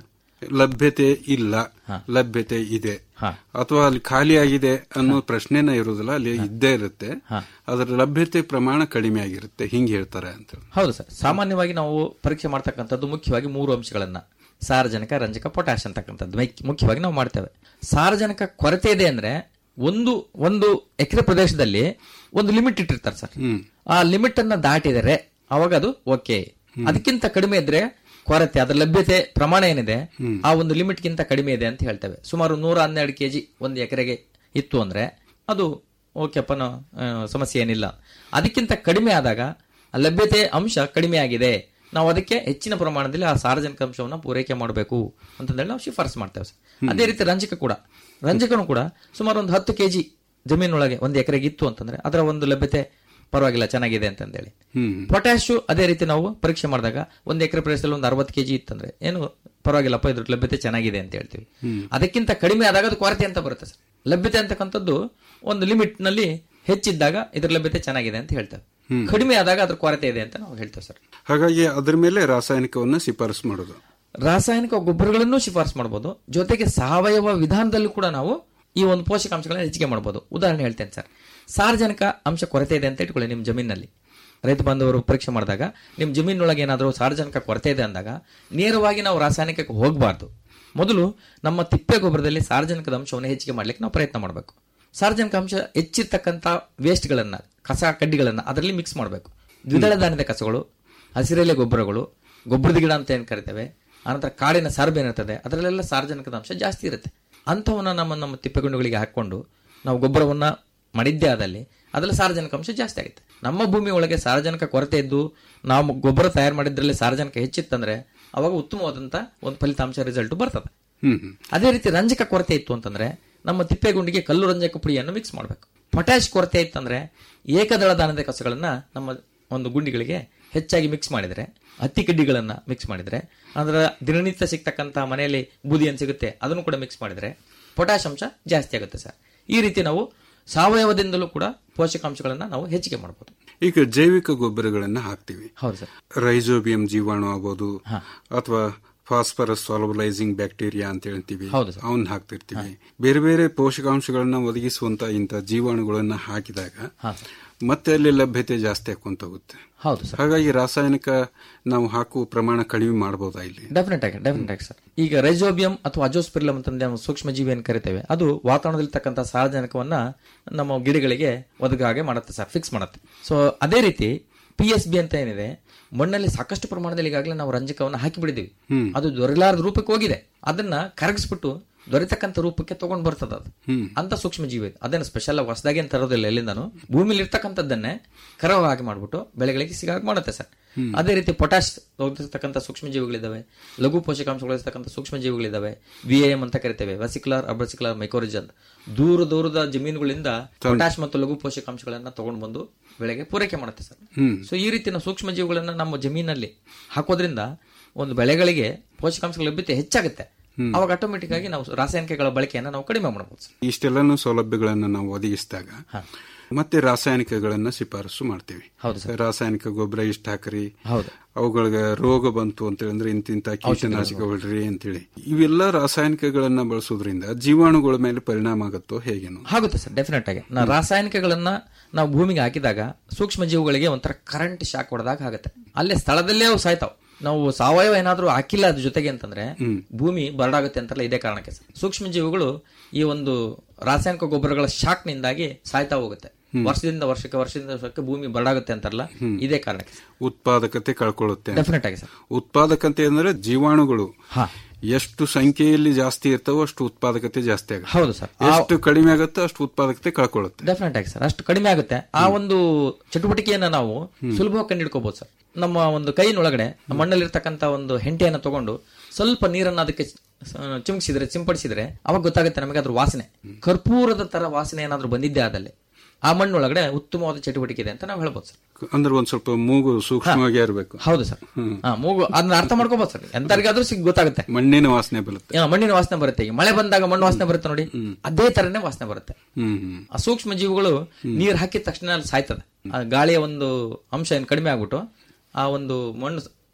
ಲಭ್ಯತೆ ಇಲ್ಲ ಲಭ್ಯತೆ ಇದೆ ಹಾ. ಅಥವಾ ಅಲ್ಲಿ ಖಾಲಿ ಆಗಿದೆ ಅನ್ನೋ ಪ್ರಶ್ನೆನ ಇರುವುದಿಲ್ಲ ಅಲ್ಲಿ ಇದ್ದೇ ಇರುತ್ತೆ ಅದರ ಲಭ್ಯತೆ ಪ್ರಮಾಣ ಕಡಿಮೆ ಆಗಿರುತ್ತೆ ಹಿಂಗೆ ಹೇಳ್ತಾರೆ ಅಂತ ಹೇಳಿ. ಹೌದು ಸರ್ ಸಾಮಾನ್ಯವಾಗಿ ನಾವು ಪರೀಕ್ಷೆ ಮಾಡ್ತಕ್ಕಂಥದ್ದು ಮುಖ್ಯವಾಗಿ ಮೂರು ಅಂಶಗಳನ್ನ ಸಾರಜನಕ ರಂಜಕ ಪೊಟ್ಯಾಶ್ ಅಂತಕ್ಕಂಥದ್ದು ಮೈಕ್- ಮುಖ್ಯವಾಗಿ ನಾವು ಮಾಡ್ತೇವೆ ಸಾರಜನಕ ಕೊರತೆ ಇದೆ ಅಂದ್ರೆ ಒಂದು ಒಂದು ಎಕರೆ ಪ್ರದೇಶದಲ್ಲಿ ಒಂದು ಲಿಮಿಟ್ ಇಟ್ಟಿರ್ತಾರೆ ಸರ್ ಆ ಲಿಮಿಟ್ ಅನ್ನ ದಾಟಿದರೆ ಅವಾಗ ಅದು ಓಕೆ ಅದಕ್ಕಿಂತ ಕಡಿಮೆ ಇದ್ರೆ ಕೊರತೆ ಅದರ ಲಭ್ಯತೆ ಪ್ರಮಾಣ ಏನಿದೆ ಆ ಒಂದು ಲಿಮಿಟ್ ಗಿಂತ ಕಡಿಮೆ ಇದೆ ಅಂತ ಹೇಳ್ತೇವೆ ಸುಮಾರು ನೂರ ಹನ್ನೆರಡು ಕೆಜಿ ಒಂದು ಎಕರೆಗೆ ಇತ್ತು ಅಂದ್ರೆ ಅದು ಓಕೆಪ್ಪ ನಾವು, ಆ, ಸಮಸ್ಯೆ ಏನಿಲ್ಲ ಅದಕ್ಕಿಂತ ಕಡಿಮೆ ಆದಾಗ ಆ ಲಭ್ಯತೆ ಅಂಶ ಕಡಿಮೆ ಆಗಿದೆ ನಾವು ಅದಕ್ಕೆ ಹೆಚ್ಚಿನ ಪ್ರಮಾಣದಲ್ಲಿ ಆ ಸಾರ್ವಜನಿಕ ಅಂಶವನ್ನು ಪೂರೈಕೆ ಮಾಡಬೇಕು ಅಂತಂದೇಳಿ ನಾವು ಶಿಫಾರಸು ಮಾಡ್ತೇವೆ ಸರ್. ಅದೇ ರೀತಿ ರಂಜಕ ಕೂಡ ರಂಜಕನು ಕೂಡ ಸುಮಾರು ಒಂದು ಹತ್ತು ಕೆಜಿ ಜಮೀನೊಳಗೆ ಒಂದು ಎಕರೆಗೆ ಇತ್ತು ಅಂತಂದ್ರೆ ಅದರ ಒಂದು ಲಭ್ಯತೆ ಪರವಾಗಿಲ್ಲ ಚೆನ್ನಾಗಿದೆ ಅಂತಂದೇಳಿ ಪೊಟ್ಯಾಶು ಅದೇ ರೀತಿ ನಾವು ಪರೀಕ್ಷೆ ಮಾಡಿದಾಗ ಒಂದು ಎಕರೆ ಪ್ರದೇಶದಲ್ಲಿ ಒಂದು ಅರವತ್ತು ಕೆಜಿ ಇತ್ತಂದ್ರೆ ಏನು ಪರವಾಗಿಲ್ಲಪ್ಪ ಇದ್ರ ಲಭ್ಯತೆ ಚೆನ್ನಾಗಿದೆ ಅಂತ ಹೇಳ್ತೀವಿ ಅದಕ್ಕಿಂತ ಕಡಿಮೆ ಆದಾಗ ಅದು ಕೊರತೆ ಅಂತ ಬರುತ್ತೆ ಸರ್ ಲಭ್ಯತೆ ಅಂತಕ್ಕಂಥದ್ದು ಒಂದು ಲಿಮಿಟ್ ನಲ್ಲಿ ಹೆಚ್ಚಿದ್ದಾಗ ಇದ್ರ ಲಭ್ಯತೆ ಚೆನ್ನಾಗಿದೆ ಅಂತ ಹೇಳ್ತೇವೆ ಕಡಿಮೆ ಆದಾಗ ಅದ್ರ ಕೊರತೆ ಇದೆ ಅಂತ ನಾವು ಹೇಳ್ತೇವೆ ಸರ್ ಹಾಗಾಗಿ ಅದರ ಮೇಲೆ ರಾಸಾಯನಿಕವನ್ನ ಶಿಫಾರಸು ಮಾಡೋದು ರಾಸಾಯನಿಕ ಗೊಬ್ಬರಗಳನ್ನು ಶಿಫಾರಸು ಮಾಡಬಹುದು ಜೊತೆಗೆ ಸಾವಯವ ವಿಧಾನದಲ್ಲೂ ಕೂಡ ನಾವು ಈ ಒಂದು ಪೋಷಕಾಂಶಗಳನ್ನ ಹೆಚ್ಚಿಗೆ ಮಾಡಬಹುದು ಉದಾಹರಣೆ ಹೇಳ್ತೇನೆ ಸರ್ ಸಾರ್ವಜನಿಕ ಅಂಶ ಕೊರತೆ ಇದೆ ಅಂತ ಇಟ್ಕೊಳ್ಳಿ ನಿಮ್ಮ ಜಮೀನಲ್ಲಿ ರೈತ ಬಾಂಧವರು ಪರೀಕ್ಷೆ ಮಾಡಿದಾಗ ನಿಮ್ಮ ಜಮೀನೊಳಗೆ ಏನಾದರೂ ಸಾರ್ವಜನಿಕ ಕೊರತೆ ಇದೆ ಅಂದಾಗ ನೇರವಾಗಿ ನಾವು ರಾಸಾಯನಿಕಕ್ಕೆ ಹೋಗಬಾರ್ದು ಮೊದಲು ನಮ್ಮ ತಿಪ್ಪೆ ಗೊಬ್ಬರದಲ್ಲಿ ಸಾರ್ವಜನಿಕದ ಅಂಶವನ್ನು ಹೆಚ್ಚಿಗೆ ಮಾಡ್ಲಿಕ್ಕೆ ನಾವು ಪ್ರಯತ್ನ ಮಾಡಬೇಕು ಸಾರ್ವಜನಿಕ ಅಂಶ ಹೆಚ್ಚಿರ್ತಕ್ಕಂಥ ವೇಸ್ಟ್ಗಳನ್ನ ಕಸ ಕಡ್ಡಿಗಳನ್ನ ಅದರಲ್ಲಿ ಮಿಕ್ಸ್ ಮಾಡಬೇಕು ದ್ವಿದಳ ಧಾನ್ಯದ ಕಸಗಳು ಹಸಿರೆಲೆ ಗೊಬ್ಬರಗಳು ಗೊಬ್ಬರದ ಗಿಡ ಅಂತ ಏನು ಕರಿತೇವೆ ಆನಂತರ ಕಾಡಿನ ಸಾರ್ಬ್ ಏನಿರ್ತದೆ ಅದರಲ್ಲೆಲ್ಲ ಸಾರ್ವಜನಿಕದ ಅಂಶ ಜಾಸ್ತಿ ಇರುತ್ತೆ ಅಂಥವನ್ನ ನಮ್ಮ ನಮ್ಮ ತಿಪ್ಪೆಗುಂಡುಗಳಿಗೆ ಹಾಕೊಂಡು ನಾವು ಗೊಬ್ಬರವನ್ನ ಮಾಡಿದ್ದೇ ಆದಲ್ಲಿ ಅದರಲ್ಲಿ ಸಾರ್ವಜನಿಕ ಅಂಶ ಜಾಸ್ತಿ ಆಗುತ್ತೆ ನಮ್ಮ ಭೂಮಿ ಒಳಗೆ ಸಾರ್ವಜನಿಕ ಕೊರತೆ ಇದ್ದು ನಾವು ಗೊಬ್ಬರ ತಯಾರು ಮಾಡಿದ್ರಲ್ಲಿ ಸಾರ್ವಜನಿಕ ಹೆಚ್ಚಿತ್ತಂದ್ರೆ ಅವಾಗ ಉತ್ತಮವಾದಂತ ಒಂದು ಫಲಿತಾಂಶ ರಿಸಲ್ಟ್ ಬರ್ತದೆ ಹ್ಮ್ ಹ್ಮ್ ಅದೇ ರೀತಿ ರಂಜಕ ಕೊರತೆ ಇತ್ತು ಅಂತಂದ್ರೆ ನಮ್ಮ ತಿಪ್ಪೆಗುಂಡಿಗೆ ಕಲ್ಲು ರಂಜಕ ಪುಡಿಯನ್ನು ಮಿಕ್ಸ್ ಮಾಡಬೇಕು ಪೊಟ್ಯಾಶ್ ಕೊರತೆ ಇತ್ತಂದ್ರೆ ಏಕದಳ ದಾನದ ಕಸಗಳನ್ನ ನಮ್ಮ ಒಂದು ಗುಂಡಿಗಳಿಗೆ ಹೆಚ್ಚಾಗಿ ಮಿಕ್ಸ್ ಮಾಡಿದ್ರೆ ಹತ್ತಿ ಕಡ್ಡಿಗಳನ್ನ ಮಿಕ್ಸ್ ಮಾಡಿದ್ರೆ ಅದರ ದಿನನಿತ್ಯ ಸಿಗ್ತಕ್ಕಂತ ಮನೆಯಲ್ಲಿ ಬೂದಿ ಏನು ಸಿಗುತ್ತೆ ಅದನ್ನು ಕೂಡ ಮಿಕ್ಸ್ ಮಾಡಿದ್ರೆ ಪೊಟ್ಯಾಶ್ ಅಂಶ ಜಾಸ್ತಿ ಆಗುತ್ತೆ ಸರ್ ಈ ರೀತಿ ನಾವು ಸಾವಯವದಿಂದಲೂ ಕೂಡ ಪೋಷಕಾಂಶಗಳನ್ನ ನಾವು ಹೆಚ್ಚಿಗೆ ಮಾಡಬಹುದು ಈಗ ಜೈವಿಕ ಗೊಬ್ಬರಗಳನ್ನ ಹಾಕ್ತಿವಿ ಹೌದು ಸರ್ ರೈಜೋಬಿಯಂ ಜೀವಾಣು ಆಗ್ಬೋದು ಅಥವಾ ಫಾಸ್ಫರಸ್ ಸಾಲಬಲೈಸಿಂಗ್ ಬ್ಯಾಕ್ಟೀರಿಯಾ ಅಂತ ಹೇಳ್ತೀವಿ ಹೌದು ಸರ್. ಅವನ್ನ ಹಾಕ್ತಿರ್ತೀವಿ ಬೇರೆ ಬೇರೆ ಪೋಷಕಾಂಶಗಳನ್ನ ಒದಗಿಸುವಂತ ಇಂಥ ಜೀವಾಣುಗಳನ್ನ ಹಾಕಿದಾಗ ಹಾ ಮತ್ತೆ ಅಲ್ಲಿ ಲಭ್ಯತೆ ಜಾಸ್ತಿ ಹಾಕೊಂತ ಹೋಗುತ್ತೆ ಹೌದು ಸರ್ ಹಾಗಾಗಿ ರಾಸಾಯನಿಕ ನಾವು ಹಾಕುವ ಪ್ರಮಾಣ ಕಡಿಮೆ ಮಾಡಬಹುದಾ ಇಲ್ಲಿ ಡೆಫಿನೆಟ್ ಆಗಿ ಡೆಫಿನೆಟ್ ಆಗಿ ಸರ್ ಈಗ ರೈಜೋಬಿಯಂ ಅಥವಾ ಅಜೋಸ್ಪಿರಿಲಮ್ ಅಂತಂದ್ರೆ ನಾವು ಸೂಕ್ಷ್ಮ ಜೀವಿ ಏನು ಕರಿತೇವೆ ಅದು ವಾತಾವರಣದಲ್ಲಿರ್ತಕ್ಕಂಥ ಸಾರಜನಕವನ್ನ ನಮ್ಮ ಗಿಡಗಳಿಗೆ ಒದಗ ಹಾಗೆ ಮಾಡುತ್ತೆ ಸರ್ ಫಿಕ್ಸ್ ಮಾಡುತ್ತೆ ಸೊ ಅದೇ ರೀತಿ ಪಿ ಎಸ್ ಬಿ ಅಂತ ಏನಿದೆ ಮಣ್ಣಲ್ಲಿ ಸಾಕಷ್ಟು ಪ್ರಮಾಣದಲ್ಲಿ ಈಗಾಗಲೇ ನಾವು ರಂಜಕವನ್ನು ಹಾಕಿ ಬಿಡಿದೀವಿ ಅದು ದೊರೆಲಾರದ ರೂಪಕ್ಕೆ ಹೋಗಿದೆ ಅದನ್ನ ಕರಗಿಸ್ಬಿಟ್ಟು ದೊರೆತಕ್ಕಂಥ ರೂಪಕ್ಕೆ ತಗೊಂಡ್ ಬರ್ತದ ಅದು ಅಂತ ಸೂಕ್ಷ್ಮ ಜೀವಿ ಇದು. ಅದನ್ನ ಸ್ಪೆಷಲ್ ಹೊಸದಾಗಿ ಅಂತ ತರೋದಿಲ್ಲ ಎಲ್ಲಿಂದನು ಭೂಮಿಲಿ ಇರ್ತಕ್ಕಂಥದ್ದನ್ನೇ ಕರವ ಹಾಗೆ ಮಾಡ್ಬಿಟ್ಟು ಬೆಳೆಗಳಿಗೆ ಸಿಗಾಗ ಮಾಡುತ್ತೆ ಸರ್ ಅದೇ ರೀತಿ ಪೊಟ್ಯಾಶ್ ಹೋಗಿರ್ತಕ್ಕಂಥ ಸೂಕ್ಷ್ಮ ಜೀವಿಗಳಿದಾವೆ ಲಘು ಪೋಷಕಾಂಶಗಳಿರ್ತಕ್ಕಂಥ ಸೂಕ್ಷ್ಮ ಜೀವಿಗಳಿದಾವೆ ವಿ ಎಂ ಅಂತ ಕರಿತೇವೆ ವೆಸಿಕ್ಯುಲರ್ ಅಬ್ರಸಿಕ್ಯುಲರ್ ಮೈಕೋರಿಜ್ ಅಂತ ದೂರ ದೂರದ ಜಮೀನುಗಳಿಂದ ಪೊಟ್ಯಾಶ್ ಮತ್ತು ಲಘು ಪೋಷಕಾಂಶಗಳನ್ನ ತಗೊಂಡು ಬಂದು ಬೆಳೆಗೆ ಪೂರೈಕೆ ಮಾಡುತ್ತೆ ಸರ್ ಸೊ ಈ ರೀತಿ ನಾವು ಸೂಕ್ಷ್ಮ ಜೀವಿಗಳನ್ನ ನಮ್ಮ ಜಮೀನಲ್ಲಿ ಹಾಕೋದ್ರಿಂದ ಒಂದು ಬೆಳೆಗಳಿಗೆ ಪೋಷಕಾಂಶಗಳ ಲಭ್ಯತೆ ಹೆಚ್ಚಾಗುತ್ತೆ ಅವಾಗ ಆಟೋಮೆಟಿಕ್ ಆಗಿ ನಾವು ರಾಸಾಯನಿಕಗಳ ಬಳಕೆಯನ್ನ ನಾವು ಕಡಿಮೆ ಮಾಡಬಹುದು ಸರ್ ಇಷ್ಟೆಲ್ಲಾನು ಸೌಲಭ್ಯಗಳನ್ನ ನಾವು ಒದಗಿಸಿದಾಗ ಮತ್ತೆ ರಾಸಾಯನಿಕಗಳನ್ನ ಶಿಫಾರಸು ಮಾಡ್ತೀವಿ ಹೌದು ಸರ್ ರಾಸಾಯನಿಕ ಗೊಬ್ಬರ ಇಷ್ಟ ಹಾಕ್ರಿ ಹೌದು ಅವುಗಳಿಗೆ ರೋಗ ಬಂತು ಅಂತ ಹೇಳಿದ್ರೆ ಇಂತಿಂತ ಕೀಟನಾಶಕ ಹೊಡ್ರಿ ಅಂತೇಳಿ ಇವೆಲ್ಲ ರಾಸಾಯನಿಕಗಳನ್ನ ಬಳಸೋದ್ರಿಂದ ಜೀವಾಣುಗಳ ಮೇಲೆ ಪರಿಣಾಮ ಆಗುತ್ತೋ ಹೇಗೇನು ಆಗುತ್ತೆ ಸರ್ ಡೆಫಿನೆಟ್ ಆಗಿ ನಾ ರಾಸಾಯನಿಕಗಳನ್ನ ನಾವು ಭೂಮಿಗೆ ಹಾಕಿದಾಗ ಸೂಕ್ಷ್ಮ ಜೀವಿಗಳಿಗೆ ಒಂಥರ ಕರೆಂಟ್ ಶಾಕ್ ಹೊಡೆದಾಗ ಆಗುತ್ತೆ ಅಲ್ಲೇ ಸ್ಥಳದಲ್ಲೇ ಅವು ಸಾಯ್ತಾವ್ ನಾವು ಸಾವಯವ ಏನಾದ್ರೂ ಹಾಕಿಲ್ಲ ಅದ್ರ ಜೊತೆಗೆ ಅಂತಂದ್ರೆ ಭೂಮಿ ಬರಡಾಗುತ್ತೆ ಅಂತಲ್ಲ ಇದೇ ಕಾರಣಕ್ಕೆ ಸರ್ ಸೂಕ್ಷ್ಮ ಜೀವಿಗಳು ಈ ಒಂದು ರಾಸಾಯನಿಕ ಗೊಬ್ಬರಗಳ ಶಾಕ್ ನಿಂದಾಗಿ ಸಾಯ್ತಾ ಹೋಗುತ್ತೆ ವರ್ಷದಿಂದ ವರ್ಷಕ್ಕೆ ವರ್ಷದಿಂದ ವರ್ಷಕ್ಕೆ ಭೂಮಿ ಬರಡಾಗುತ್ತೆ ಅಂತಾರಲ್ಲ ಇದೇ ಕಾರಣಕ್ಕೆ ಉತ್ಪಾದಕತೆ ಕಳ್ಕೊಳ್ಳುತ್ತೆ ಡೆಫಿನೆಟ್ ಆಗಿ ಸರ್ ಉತ್ಪಾದಕತೆ ಅಂದ್ರೆ ಜೀವಾಣುಗಳು ಹಾ ಎಷ್ಟು ಸಂಖ್ಯೆಯಲ್ಲಿ ಜಾಸ್ತಿ ಇರ್ತಾವೋ ಅಷ್ಟು ಉತ್ಪಾದಕತೆ ಜಾಸ್ತಿ ಆಗುತ್ತೆ ಹೌದು ಸರ್ ಎಷ್ಟು ಕಡಿಮೆ ಆಗುತ್ತೋ ಅಷ್ಟು ಉತ್ಪಾದಕತೆ ಕಳ್ಕೊಳ್ಳುತ್ತೆ ಡೆಫಿನೆಟ್ ಆಗಿ ಸರ್ ಅಷ್ಟು ಕಡಿಮೆ ಆಗುತ್ತೆ ಆ ಒಂದು ಚಟುವಟಿಕೆಯನ್ನ ನಾವು ಸುಲಭವಾಗಿ ಕಂಡಿಡ್ಕೋಬಹುದು ಸರ್ ನಮ್ಮ ಒಂದು ಕೈನೊಳಗಡೆ ಮಣ್ಣಲ್ಲಿರ್ತಕ್ಕಂಥ ಒಂದು ಹೆಂಟೆಯನ್ನ ತಗೊಂಡು ಸ್ವಲ್ಪ ನೀರನ್ನ ಅದಕ್ಕೆ ಸ- ಚಿಮುಕಿಸಿದ್ರೆ ಸಿಂಪಡಿಸಿದ್ರೆ ಅವಾಗ ಗೊತ್ತಾಗುತ್ತೆ ನಮಗೆ ಅದ್ರ ವಾಸನೆ ಕರ್ಪೂರದ ತರ ವಾಸನೆ ಏನಾದ್ರೂ ಬಂದಿದ್ದೆ ಆದಲ್ಲಿ ಆ ಮಣ್ಣೊಳಗಡೆ ಉತ್ತಮವಾದ ಚಟುವಟಿಕೆ ಇದೆ ಅಂತ ನಾವು ಹೇಳ್ಬೋದು ಸರ್ ಅಂದ್ರೆ ಒಂದ್ ಸ್ವಲ್ಪ ಮೂಗು ಸೂಕ್ಷ್ಮವಾಗಿ ಇರಬೇಕು ಹೌದು ಸರ್ ಹಾ ಮೂಗು ಅದನ್ನ ಅರ್ಥ ಮಾಡ್ಕೋಬಹುದು ಸರ್ ಎಂತರಿಗಾದ್ರೂ ಸಿಗ್ ಗೊತ್ತಾಗುತ್ತೆ ಮಣ್ಣಿನ ವಾಸನೆ ಬರುತ್ತೆ ಆ, ಮಣ್ಣಿನ ವಾಸನೆ ಬರುತ್ತೆ ಈಗ ಮಳೆ ಬಂದಾಗ ಮಣ್ಣು ವಾಸನೆ ಬರುತ್ತೆ ನೋಡಿ ಅದೇ ತರನೇ ವಾಸನೆ ಬರುತ್ತೆ ಹ್ಮ್ ಹ್ಮ್ ಆ ಸೂಕ್ಷ್ಮ ಜೀವಿಗಳು ನೀರು ಹಾಕಿದ ತಕ್ಷಣ ಅಲ್ಲಿ ಸಾಯ್ತದೆ ಆ ಗಾಳಿಯ ಒಂದು ಅಂಶ ಏನು ಕಡಿಮೆ ಆಗ್ಬಿಟ್ಟು ಆ ಒಂದು ಮಣ್ಣು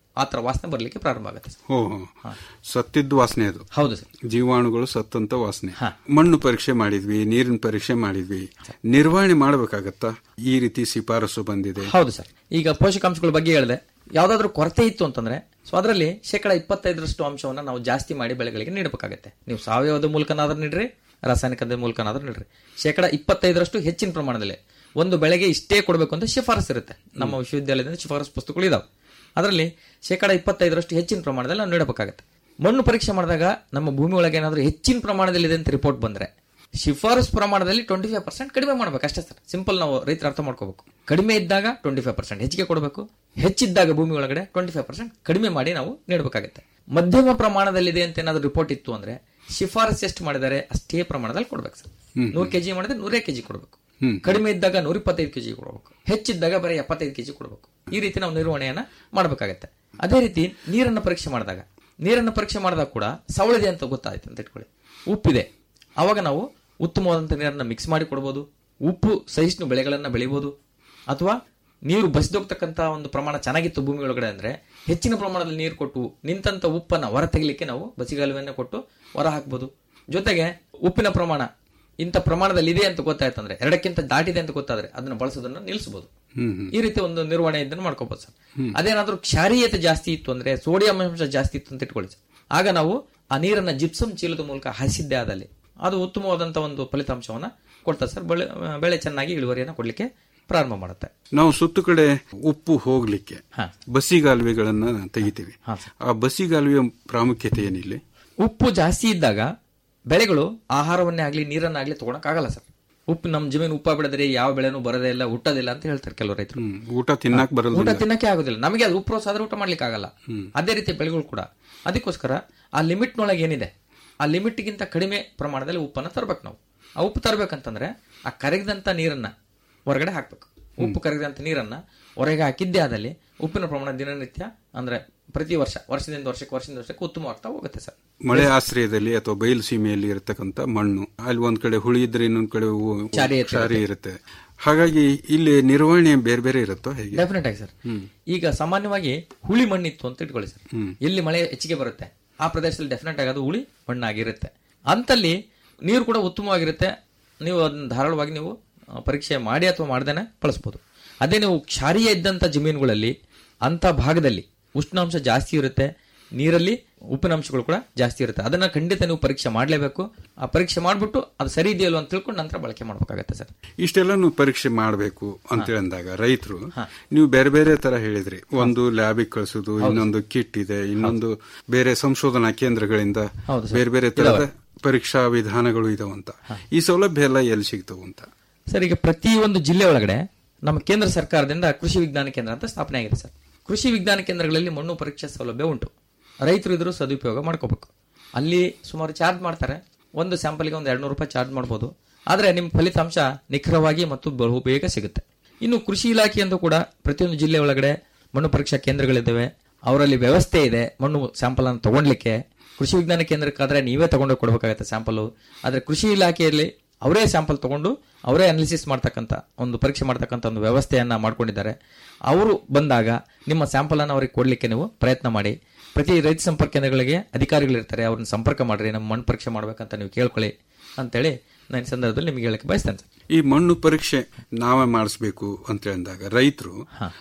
ಆ ತರ ವಾಸನೆ ಬರ್ಲಿಕ್ಕೆ ಪ್ರಾರಂಭ ಆಗುತ್ತೆ ಸರ್. ಓ ಸತ್ತಿದ್ದ ವಾಸನೆ ಅದು ಹೌದು ಸರ್ ಜೀವಾಣುಗಳು ಸತ್ತಂತ ವಾಸನೆ ಹಾ. ಮಣ್ಣು ಪರೀಕ್ಷೆ ಮಾಡಿದ್ವಿ ನೀರಿನ ಪರೀಕ್ಷೆ ಮಾಡಿದ್ವಿ ನಿರ್ವಹಣೆ ಮಾಡಬೇಕಾಗತ್ತಾ ಈ ರೀತಿ ಶಿಫಾರಸು ಬಂದಿದೆ ಹೌದು ಸರ್ ಈಗ ಪೋಷಕಾಂಶಗಳ ಬಗ್ಗೆ ಹೇಳಿದೆ ಯಾವ್ದಾದ್ರು ಕೊರತೆ ಇತ್ತು ಅಂತಂದ್ರೆ ಸೊ ಅದರಲ್ಲಿ ಶೇಕಡ ಇಪ್ಪತ್ತೈದರಷ್ಟು ಅಂಶವನ್ನ ನಾವು ಜಾಸ್ತಿ ಮಾಡಿ ಬೆಳೆಗಳಿಗೆ ನೀಡಬೇಕಾಗುತ್ತೆ ನೀವು ಸಾವಯವದ ಮೂಲಕನಾದ್ರೂ ನೀಡ್ರಿ ರಾಸಾಯನಿಕದ ಮೂಲಕನಾದ್ರೂ ನೀಡ್ರಿ ಶೇಕಡ ಇಪ್ಪತ್ತೈದರಷ್ಟು ಹೆಚ್ಚಿನ ಪ್ರಮಾಣದಲ್ಲಿ ಒಂದು ಬೆಳೆಗೆ ಇಷ್ಟೇ ಕೊಡಬೇಕು ಅಂತ ಶಿಫಾರಸ್ ಇರುತ್ತೆ ನಮ್ಮ ವಿಶ್ವವಿದ್ಯಾಲಯದಿಂದ ಶಿಫಾರಸ್ ಪುಸ್ತಕಗಳು ಇದಾವೆ ಅದರಲ್ಲಿ ಶೇಕಡ ಇಪ್ಪತ್ತೈದರಷ್ಟು ಹೆಚ್ಚಿನ ಪ್ರಮಾಣದಲ್ಲಿ ನಾವು ನೀಡಬೇಕಾಗುತ್ತೆ ಮಣ್ಣು ಪರೀಕ್ಷೆ ಮಾಡಿದಾಗ ನಮ್ಮ ಭೂಮಿ ಒಳಗೆ ಏನಾದರೂ ಹೆಚ್ಚಿನ ಪ್ರಮಾಣದಲ್ಲಿ ಇದೆ ಅಂತ ರಿಪೋರ್ಟ್ ಬಂದ್ರೆ ಶಿಫಾರಸ್ ಪ್ರಮಾಣದಲ್ಲಿ ಟ್ವೆಂಟಿ ಫೈವ್ ಪರ್ಸೆಂಟ್ ಕಡಿಮೆ ಮಾಡ್ಬೇಕು ಅಷ್ಟೇ ಸರ್ ಸಿಂಪಲ್ ನಾವು ರೈತರ ಅರ್ಥ ಮಾಡ್ಕೋಬೇಕು ಕಡಿಮೆ ಇದ್ದಾಗ ಟ್ವೆಂಟಿ ಫೈವ್ ಪರ್ಸೆಂಟ್ ಹೆಚ್ಚಿಗೆ ಕೊಡಬೇಕು ಹೆಚ್ಚಿದ್ದಾಗ ಭೂಮಿ ಒಳಗಡೆ ಟ್ವೆಂಟಿ ಫೈವ್ ಪರ್ಸೆಂಟ್ ಕಡಿಮೆ ಮಾಡಿ ನಾವು ನೀಡಬೇಕಾಗುತ್ತೆ ಮಧ್ಯಮ ಪ್ರಮಾಣದಲ್ಲಿದೆ ಅಂತ ಏನಾದರೂ ರಿಪೋರ್ಟ್ ಇತ್ತು ಅಂದ್ರೆ ಶಿಫಾರಸ್ ಎಷ್ಟು ಮಾಡಿದ್ದಾರೆ ಅಷ್ಟೇ ಪ್ರಮಾಣದಲ್ಲಿ ಕೊಡ್ಬೇಕು ಸರ್ ನೂರು ಕೆಜಿ ಮಾಡಿದ್ರೆ ನೂರೇ ಕೆಜಿ ಕೊಡಬೇಕು ಕಡಿಮೆ ಇದ್ದಾಗ ನೂರ ಇಪ್ಪತ್ತೈದು ಕೆಜಿ ಕೊಡಬೇಕು ಹೆಚ್ಚಿದ್ದಾಗ ಬರೀ ಎಪ್ಪತ್ತೈದು ಕೆಜಿ ಕೊಡಬೇಕು ಈ ರೀತಿ ನಾವು ನಿರ್ವಹಣೆಯನ್ನ ಮಾಡಬೇಕಾಗತ್ತೆ ಅದೇ ರೀತಿ ನೀರನ್ನು ಪರೀಕ್ಷೆ ಮಾಡಿದಾಗ ನೀರನ್ನು ಪರೀಕ್ಷೆ ಮಾಡಿದಾಗ ಕೂಡ ಸವಳಿದೆ ಅಂತ ಗೊತ್ತಾಯ್ತು ಅಂತ ಇಟ್ಕೊಳ್ಳಿ ಉಪ್ಪಿದೆ ಅವಾಗ ನಾವು ಉತ್ತಮವಾದಂಥ ನೀರನ್ನು ಮಿಕ್ಸ್ ಮಾಡಿ ಕೊಡ್ಬೋದು ಉಪ್ಪು ಸಹಿಷ್ಣು ಬೆಳೆಗಳನ್ನ ಬೆಳಿಬೋದು ಅಥವಾ ನೀರು ಬಸಿದೋಗ್ತಕ್ಕಂಥ ಒಂದು ಪ್ರಮಾಣ ಚೆನ್ನಾಗಿತ್ತು ಭೂಮಿ ಒಳಗಡೆ ಅಂದ್ರೆ ಹೆಚ್ಚಿನ ಪ್ರಮಾಣದಲ್ಲಿ ನೀರು ಕೊಟ್ಟು ನಿಂತಂತ ಉಪ್ಪನ್ನ ಹೊರ ತೆಗಿಲಿಕ್ಕೆ ನಾವು ಬಸಿಗಾಲುವೆಯನ್ನು ಕೊಟ್ಟು ಹೊರ ಹಾಕ್ಬೋದು ಜೊತೆಗೆ ಉಪ್ಪಿನ ಪ್ರಮಾಣ ಇಂಥ ಪ್ರಮಾಣದಲ್ಲಿ ಇದೆ ಅಂತ ಗೊತ್ತಾಯ್ತಂದ್ರೆ ಎರಡಕ್ಕಿಂತ ದಾಟಿದೆ ಅಂತ ಗೊತ್ತಾದ್ರೆ ಅದನ್ನ ಬಳಸೋದನ್ನ ನಿಲ್ಲಿಸಬಹುದು ಈ ರೀತಿ ಒಂದು ನಿರ್ವಹಣೆ ಇದನ್ನು ಮಾಡ್ಕೋಬಹುದು ಸರ್ ಅದೇನಾದ್ರೂ ಕ್ಷಾರೀಯತೆ ಜಾಸ್ತಿ ಇತ್ತು ಅಂದ್ರೆ ಸೋಡಿಯಂ ಅಂಶ ಜಾಸ್ತಿ ಇತ್ತು ಅಂತ ಇಟ್ಕೊಳ್ಳಿ ಸರ್ ಆಗ ನಾವು ಆ ನೀರನ್ನ ಜಿಪ್ಸಮ್ ಚೀಲದ ಮೂಲಕ ಹಸಿದ್ದೆ ಆದಲ್ಲಿ ಅದು ಉತ್ತಮವಾದಂತ ಒಂದು ಫಲಿತಾಂಶವನ್ನ ಕೊಡ್ತದೆ ಸರ್ ಬೆಳೆ ಬೆಳೆ ಚೆನ್ನಾಗಿ ಇಳುವರಿಯನ್ನ ಕೊಡ್ಲಿಕ್ಕೆ ಪ್ರಾರಂಭ ಮಾಡುತ್ತೆ ನಾವು ಸುತ್ತು ಕಡೆ ಉಪ್ಪು ಹೋಗ್ಲಿಕ್ಕೆ ಹಾ. ಬಸಿಗಾಲುವೆಗಳನ್ನ ತೆಗಿತೀವಿ ಹಾ, ಆ ಬಸಿಗಾಲುವೆಯ ಪ್ರಾಮುಖ್ಯತೆ ಏನಿಲ್ಲ ಉಪ್ಪು ಜಾಸ್ತಿ ಇದ್ದಾಗ ಬೆಳೆಗಳು ಆಹಾರವನ್ನೇ ಆಗ್ಲಿ ನೀರನ್ನಾಗ್ಲಿ ತಗೊಳಕ್ಕಾಗಲ್ಲ ಸರ್ ಉಪ್ಪು ನಮ್ಮ ಜಮೀನು ಉಪ್ಪ ಬಿಡದ್ರೆ ಯಾವ ಬೆಳೆನೂ ಬರೋದೇ ಇಲ್ಲ ಹುಟ್ಟೋದಿಲ್ಲ ಅಂತ ಹೇಳ್ತಾರೆ ಕೆಲವು ರೈತರು ಹ್ಮ್. ಊಟ ತಿನ್ನಕ್ ಬರಲ್ಲ ಊಟ ತಿನ್ನಕ್ಕೆ ಆಗೋದಿಲ್ಲ ನಮಗೆ ಅದು ಉಪ್ಪು ಆದ್ರೆ ಊಟ ಮಾಡ್ಲಿಕ್ಕೆ ಆಗಲ್ಲ ಅದೇ ರೀತಿ ಬೆಳೆಗಳು ಕೂಡ ಅದಕ್ಕೋಸ್ಕರ ಆ ಲಿಮಿಟ್ ನೊಳಗೆ ಏನಿದೆ ಆ ಲಿಮಿಟ್ಗಿಂತ ಕಡಿಮೆ ಪ್ರಮಾಣದಲ್ಲಿ ಉಪ್ಪನ್ನ ತರಬೇಕು ನಾವು ಆ ಉಪ್ಪು ತರಬೇಕಂತಂದ್ರೆ ಆ ಕರಗಿದಂತ ನೀರನ್ನ ಹೊರಗಡೆ ಹಾಕ್ಬೇಕು ಉಪ್ಪು ಕರಗಿದಂತ ನೀರನ್ನ ಹೊರಗೆ ಹಾಕಿದ್ದೇ ಆದಲ್ಲಿ ಉಪ್ಪಿನ ಪ್ರಮಾಣ ದಿನನಿತ್ಯ ಅಂದ್ರೆ ಪ್ರತಿ ವರ್ಷ ವರ್ಷದಿಂದ ವರ್ಷಕ್ಕೆ ವರ್ಷದಿಂದ ವರ್ಷಕ್ಕೆ ಉತ್ತಮವಾಗ್ತಾ ಹೋಗುತ್ತೆ ಸರ್ ಮಳೆ ಆಶ್ರಯದಲ್ಲಿ ಅಥವಾ ಬಯಲು ಸೀಮೆಯಲ್ಲಿ ಇರತಕ್ಕಂತ ಮಣ್ಣು ಅಲ್ಲಿ ಒಂದ್ ಕಡೆ ಹುಳಿ ಇದ್ರೆ ಇನ್ನೊಂದ್ ಕಡೆ ಹೂ- ಕ್ಷಾರೀಯತೆ ಕ್ಷಾರಿ ಇರುತ್ತೆ ಹಾಗಾಗಿ ಇಲ್ಲಿ ನಿರ್ವಹಣೆ ಬೇರೆ ಬೇರೆ ಇರುತ್ತೋ ಹೇಗೆ ಡೆಫಿನೆಟ್ ಆಗಿ ಸರ್ ಈಗ ಸಾಮಾನ್ಯವಾಗಿ ಹುಳಿ ಮಣ್ಣಿತ್ತು ಅಂತ ಇಟ್ಕೊಳ್ಳಿ ಸರ್ ಎಲ್ಲಿ ಮಳೆ ಹೆಚ್ಚಿಗೆ ಬರುತ್ತೆ ಆ ಪ್ರದೇಶದಲ್ಲಿ ಡೆಫಿನೆಟ್ ಆಗಿ ಅದು ಹುಳಿ ಮಣ್ಣಾಗಿರುತ್ತೆ ಅಂತಲ್ಲಿ ನೀರು ಕೂಡ ಉತ್ತಮವಾಗಿರುತ್ತೆ ನೀವು ಅದನ್ನ ಧಾರಾಳವಾಗಿ ನೀವು ಆ, ಪರೀಕ್ಷೆ ಮಾಡಿ ಅಥವಾ ಮಾಡ್ದೇನೆ ಬಳಸ್ಬೋದು ಅದೇ ನೀವು ಕ್ಷಾರೀಯ ಇದ್ದಂತ ಜಮೀನುಗಳಲ್ಲಿ ಅಂತ ಭಾಗದಲ್ಲಿ ಉಷ್ಣಾಂಶ ಜಾಸ್ತಿ ಇರುತ್ತೆ ನೀರಲ್ಲಿ ಉಪ್ಪಿನಾಂಶಗಳು ಕೂಡ ಜಾಸ್ತಿ ಇರುತ್ತೆ ಅದನ್ನ ಖಂಡಿತ ನೀವು ಪರೀಕ್ಷೆ ಮಾಡಲೇಬೇಕು ಆ ಪರೀಕ್ಷೆ ಮಾಡ್ಬಿಟ್ಟು ಅದು ಸರಿ ಇದೆಯಲ್ಲ ಅಂತ ತಿಳ್ಕೊಂಡು ನಂತರ ಬಳಕೆ ಮಾಡ್ಬೇಕಾಗತ್ತೆ ಸರ್ ಇಷ್ಟೆಲ್ಲ ಪರೀಕ್ಷೆ ಮಾಡಬೇಕು ಅಂತ ಅಂದಾಗ ರೈತರು ನೀವು ಬೇರೆ ಬೇರೆ ತರ ಹೇಳಿದ್ರಿ ಒಂದು ಲ್ಯಾಬಿಗೆ ಕಳಿಸೋದು ಇನ್ನೊಂದು ಕಿಟ್ ಇದೆ ಇನ್ನೊಂದು ಬೇರೆ ಸಂಶೋಧನಾ ಕೇಂದ್ರಗಳಿಂದ ಹೌದು ಸರ್. ಬೇರೆ ಬೇರೆ ತರದ ಪರೀಕ್ಷಾ ವಿಧಾನಗಳು ಇದಾವಂತ ಈ ಸೌಲಭ್ಯ ಎಲ್ಲ ಎಲ್ಲಿ ಸಿಗ್ತವು ಅಂತ ಸರ್ ಈಗ ಪ್ರತಿ ಒಂದು ಜಿಲ್ಲೆ ಒಳಗಡೆ ನಮ್ಮ ಕೇಂದ್ರ ಸರ್ಕಾರದಿಂದ ಕೃಷಿ ವಿಜ್ಞಾನ ಕೇಂದ್ರ ಅಂತ ಸ್ಥಾಪನೆ ಆಗಿದೆ ಸರ್ ಕೃಷಿ ವಿಜ್ಞಾನ ಕೇಂದ್ರಗಳಲ್ಲಿ ಮಣ್ಣು ಪರೀಕ್ಷಾ ಸೌಲಭ್ಯ ಉಂಟು ರೈತರು ಇದ್ರು ಸದುಪಯೋಗ ಮಾಡ್ಕೋಬೇಕು ಅಲ್ಲಿ ಸುಮಾರು ಚಾರ್ಜ್ ಮಾಡ್ತಾರೆ ಒಂದು ಸ್ಯಾಂಪಲ್ಗೆ ಒಂದು ಎರಡ್ನೂರು ರೂಪಾಯಿ ಚಾರ್ಜ್ ಮಾಡ್ಬೋದು ಆದ್ರೆ ನಿಮ್ಮ ಫಲಿತಾಂಶ ನಿಖರವಾಗಿ ಮತ್ತು ಬಹು ಬೇಗ ಸಿಗುತ್ತೆ ಇನ್ನು ಕೃಷಿ ಇಲಾಖೆಯಿಂದ ಕೂಡ ಪ್ರತಿಯೊಂದು ಜಿಲ್ಲೆ ಒಳಗಡೆ ಮಣ್ಣು ಪರೀಕ್ಷಾ ಕೇಂದ್ರಗಳಿದ್ದಾವೆ ಅವರಲ್ಲಿ ವ್ಯವಸ್ಥೆ ಇದೆ ಮಣ್ಣು ಸ್ಯಾಂಪಲ್ ಅನ್ನು ತಗೊಳ್ಲಿಕ್ಕೆ ಕೃಷಿ ವಿಜ್ಞಾನ ಕೇಂದ್ರಕ್ಕಾದ್ರೆ ನೀವೇ ತಗೊಂಡೋಗಿ ಕೊಡಬೇಕಾಗತ್ತೆ ಸ್ಯಾಂಪಲ್ ಆದ್ರೆ ಕೃಷಿ ಇಲಾಖೆಯಲ್ಲಿ ಅವರೇ ಸ್ಯಾಂಪಲ್ ತಗೊಂಡು ಅವರೇ ಅನಾಲಿಸಿಸ್ ಮಾಡ್ತಕ್ಕಂಥ ಒಂದು ಪರೀಕ್ಷೆ ಮಾಡ್ತಕ್ಕಂಥ ಒಂದು ವ್ಯವಸ್ಥೆಯನ್ನ ಮಾಡ್ಕೊಂಡಿದ್ದಾರೆ ಅವರು ಬಂದಾಗ ನಿಮ್ಮ ಸ್ಯಾಂಪಲ್ ಅನ್ನು ಅವ್ರಿಗೆ ಕೊಡ್ಲಿಕ್ಕೆ ನೀವು ಪ್ರಯತ್ನ ಮಾಡಿ ಪ್ರತಿ ರೈತ ಸಂಪರ್ಕ ಕೇಂದ್ರಗಳಿಗೆ ಅಧಿಕಾರಿಗಳಿರ್ತಾರೆ ಅವ್ರನ್ನ ಸಂಪರ್ಕ ಮಾಡ್ರಿ ನಮ್ಮ ಮಣ್ಣು ಪರೀಕ್ಷೆ ಮಾಡ್ಬೇಕಂತ ನೀವು ಕೇಳ್ಕೊಳ್ಳಿ ಅಂತೇಳಿ ನಾನು ಈ ಸಂದರ್ಭದಲ್ಲಿ ನಿಮಗೆ ಹೇಳಕ್ಕೆ ಬಯಸ್ತೇನೆ ಸರ್ ಈ ಮಣ್ಣು ಪರೀಕ್ಷೆ ನಾವೇ ಮಾಡಿಸ್ಬೇಕು ಅಂತ ಹೇಳಿದಾಗ ರೈತರು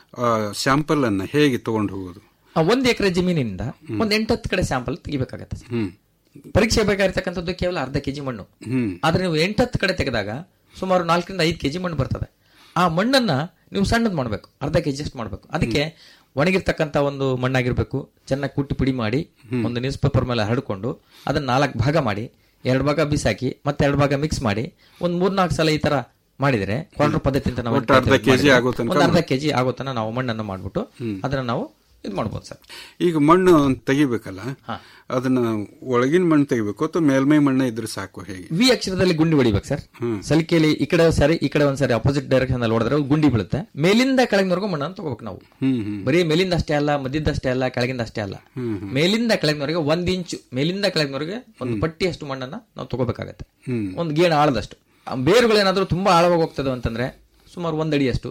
ಸ್ಯಾಂಪಲ್ ಅನ್ನ ಹೇಗೆ ತಗೊಂಡು ಹೋಗೋದು ಆ ಒಂದ್ ಎಕರೆ ಜಮೀನಿನಿಂದ ಒಂದ್ ಎಂಟತ್ತು ಕಡೆ ಸ್ಯಾಂಪಲ್ ತೆಗಿಬೇಕಾಗತ್ತೆ ಸರ್. ಹ್ಮ್ ಪರೀಕ್ಷೆ ಬೇಕಾಗಿರ್ತಕ್ಕಂಥದ್ದು ಕೇವಲ ಅರ್ಧ ಕೆಜಿ ಮಣ್ಣು ಹ್ಮ್ ಆದ್ರೆ ನೀವು ಎಂಟತ್ತು ಕಡೆ ತೆಗೆದಾಗ ಸುಮಾರು ನಾಲ್ಕರಿಂದ ಐದು ಕೆಜಿ ಮಣ್ಣು ಬರ್ತದೆ ಆ ಮಣ್ಣನ್ನ ನೀವು ಸಣ್ಣದ್ ಮಾಡಬೇಕು ಅರ್ಧ ಕೆಜಿ ಅಷ್ಟು ಮಾಡಬೇಕು ಅದಕ್ಕೆ ಒಣಗಿರ್ತಕ್ಕಂಥ ಒಂದು ಮಣ್ಣಾಗಿರ್ಬೇಕು ಚೆನ್ನಾಗಿ ಕುಟ್ಟಿ ಪುಡಿ ಮಾಡಿ ಒಂದು ನ್ಯೂಸ್ ಪೇಪರ್ ಮೇಲೆ ಹರಡ್ಕೊಂಡು ಅದನ್ನ ನಾಲ್ಕು ಭಾಗ ಮಾಡಿ ಎರಡು ಭಾಗ ಬಿಸಾಕಿ ಮತ್ತೆ ಎರಡು ಭಾಗ ಮಿಕ್ಸ್ ಮಾಡಿ ಒಂದ್ ಮೂರ್ನಾಲ್ಕು ಸಲ ಈ ತರ ಮಾಡಿದ್ರೆ ಕ್ವಾರ್ಟರ್ ಪದ್ಧತಿ ಅಂತ ನಾವು ಒಟ್ಟು ಅರ್ಧ ಕೆಜಿ ಆಗೋ ತನಕ ಒಂದು ಅರ್ಧ ಕೆಜಿ ಆಗೋ ತನಕ ನಾವು ಮಣ್ಣನ್ನು ಮಾಡ್ಬಿಟ್ಟು ಅದನ್ನ ನಾವು ಇದು ಮಾಡ್ಬೋದು ಸರ್ ಈಗ ಮಣ್ಣು ತೆಗಿಬೇಕಲ್ಲ ಅದನ್ನ ಒಳಗಿನ ಮಣ್ಣು ತೆಗಿಬೇಕು ಅಥವಾ ಮೇಲ್ಮೈ ಮಣ್ಣು ಇದ್ರೆ ಸಾಕು ಹೇಗೆ ವಿ ಅಕ್ಷರದಲ್ಲಿ ಗುಂಡಿ ಹೊಡಿಬೇಕು ಸರ್ ಸಲಿಕೆಯಲ್ಲಿ ಈ ಕಡೆ ಒಂದ್ ಸಾರಿ ಈ ಕಡೆ ಒಂದ್ಸಾರಿ ಅಪೋಸಿಟ್ ಡೈರೆಕ್ಷನ್ ಅಲ್ಲಿ ಹೊಡೆದ್ರೆ ಗುಂಡಿ ಬೀಳುತ್ತೆ ಮೇಲಿಂದ ಕೆಳಗಿನವರೆಗೂ ಮಣ್ಣನ್ನು ತಗೋಬೇಕು ನಾವು ಹ್ಮ್ ಹ್ಮ್ ಬರೀ ಮೇಲಿಂದ ಅಷ್ಟೇ ಅಲ್ಲ ಮಧ್ಯದಷ್ಟೇ ಅಲ್ಲ ಕೆಳಗಿಂದ ಅಷ್ಟೇ ಅಲ್ಲ ಮೇಲಿಂದ ಕೆಳಗಿನವರೆಗೆ ಒಂದ್ ಇಂಚು ಮೇಲಿಂದ ಕೆಳಗಿನವರೆಗೆ ಒಂದು ಪಟ್ಟಿಯಷ್ಟು ಮಣ್ಣನ್ನ ನಾವು ತಗೋಬೇಕಾಗತ್ತೆ ಒಂದು ಗೇಣ ಆಳದಷ್ಟು ಆ ಬೇರುಗಳೇನಾದ್ರೂ ತುಂಬಾ ಆಳವಾಗಿ ಹೋಗ್ತದೆ ಅಂತಂದ್ರೆ ಸುಮಾರು ಒಂದ್ ಅಡಿಯಷ್ಟು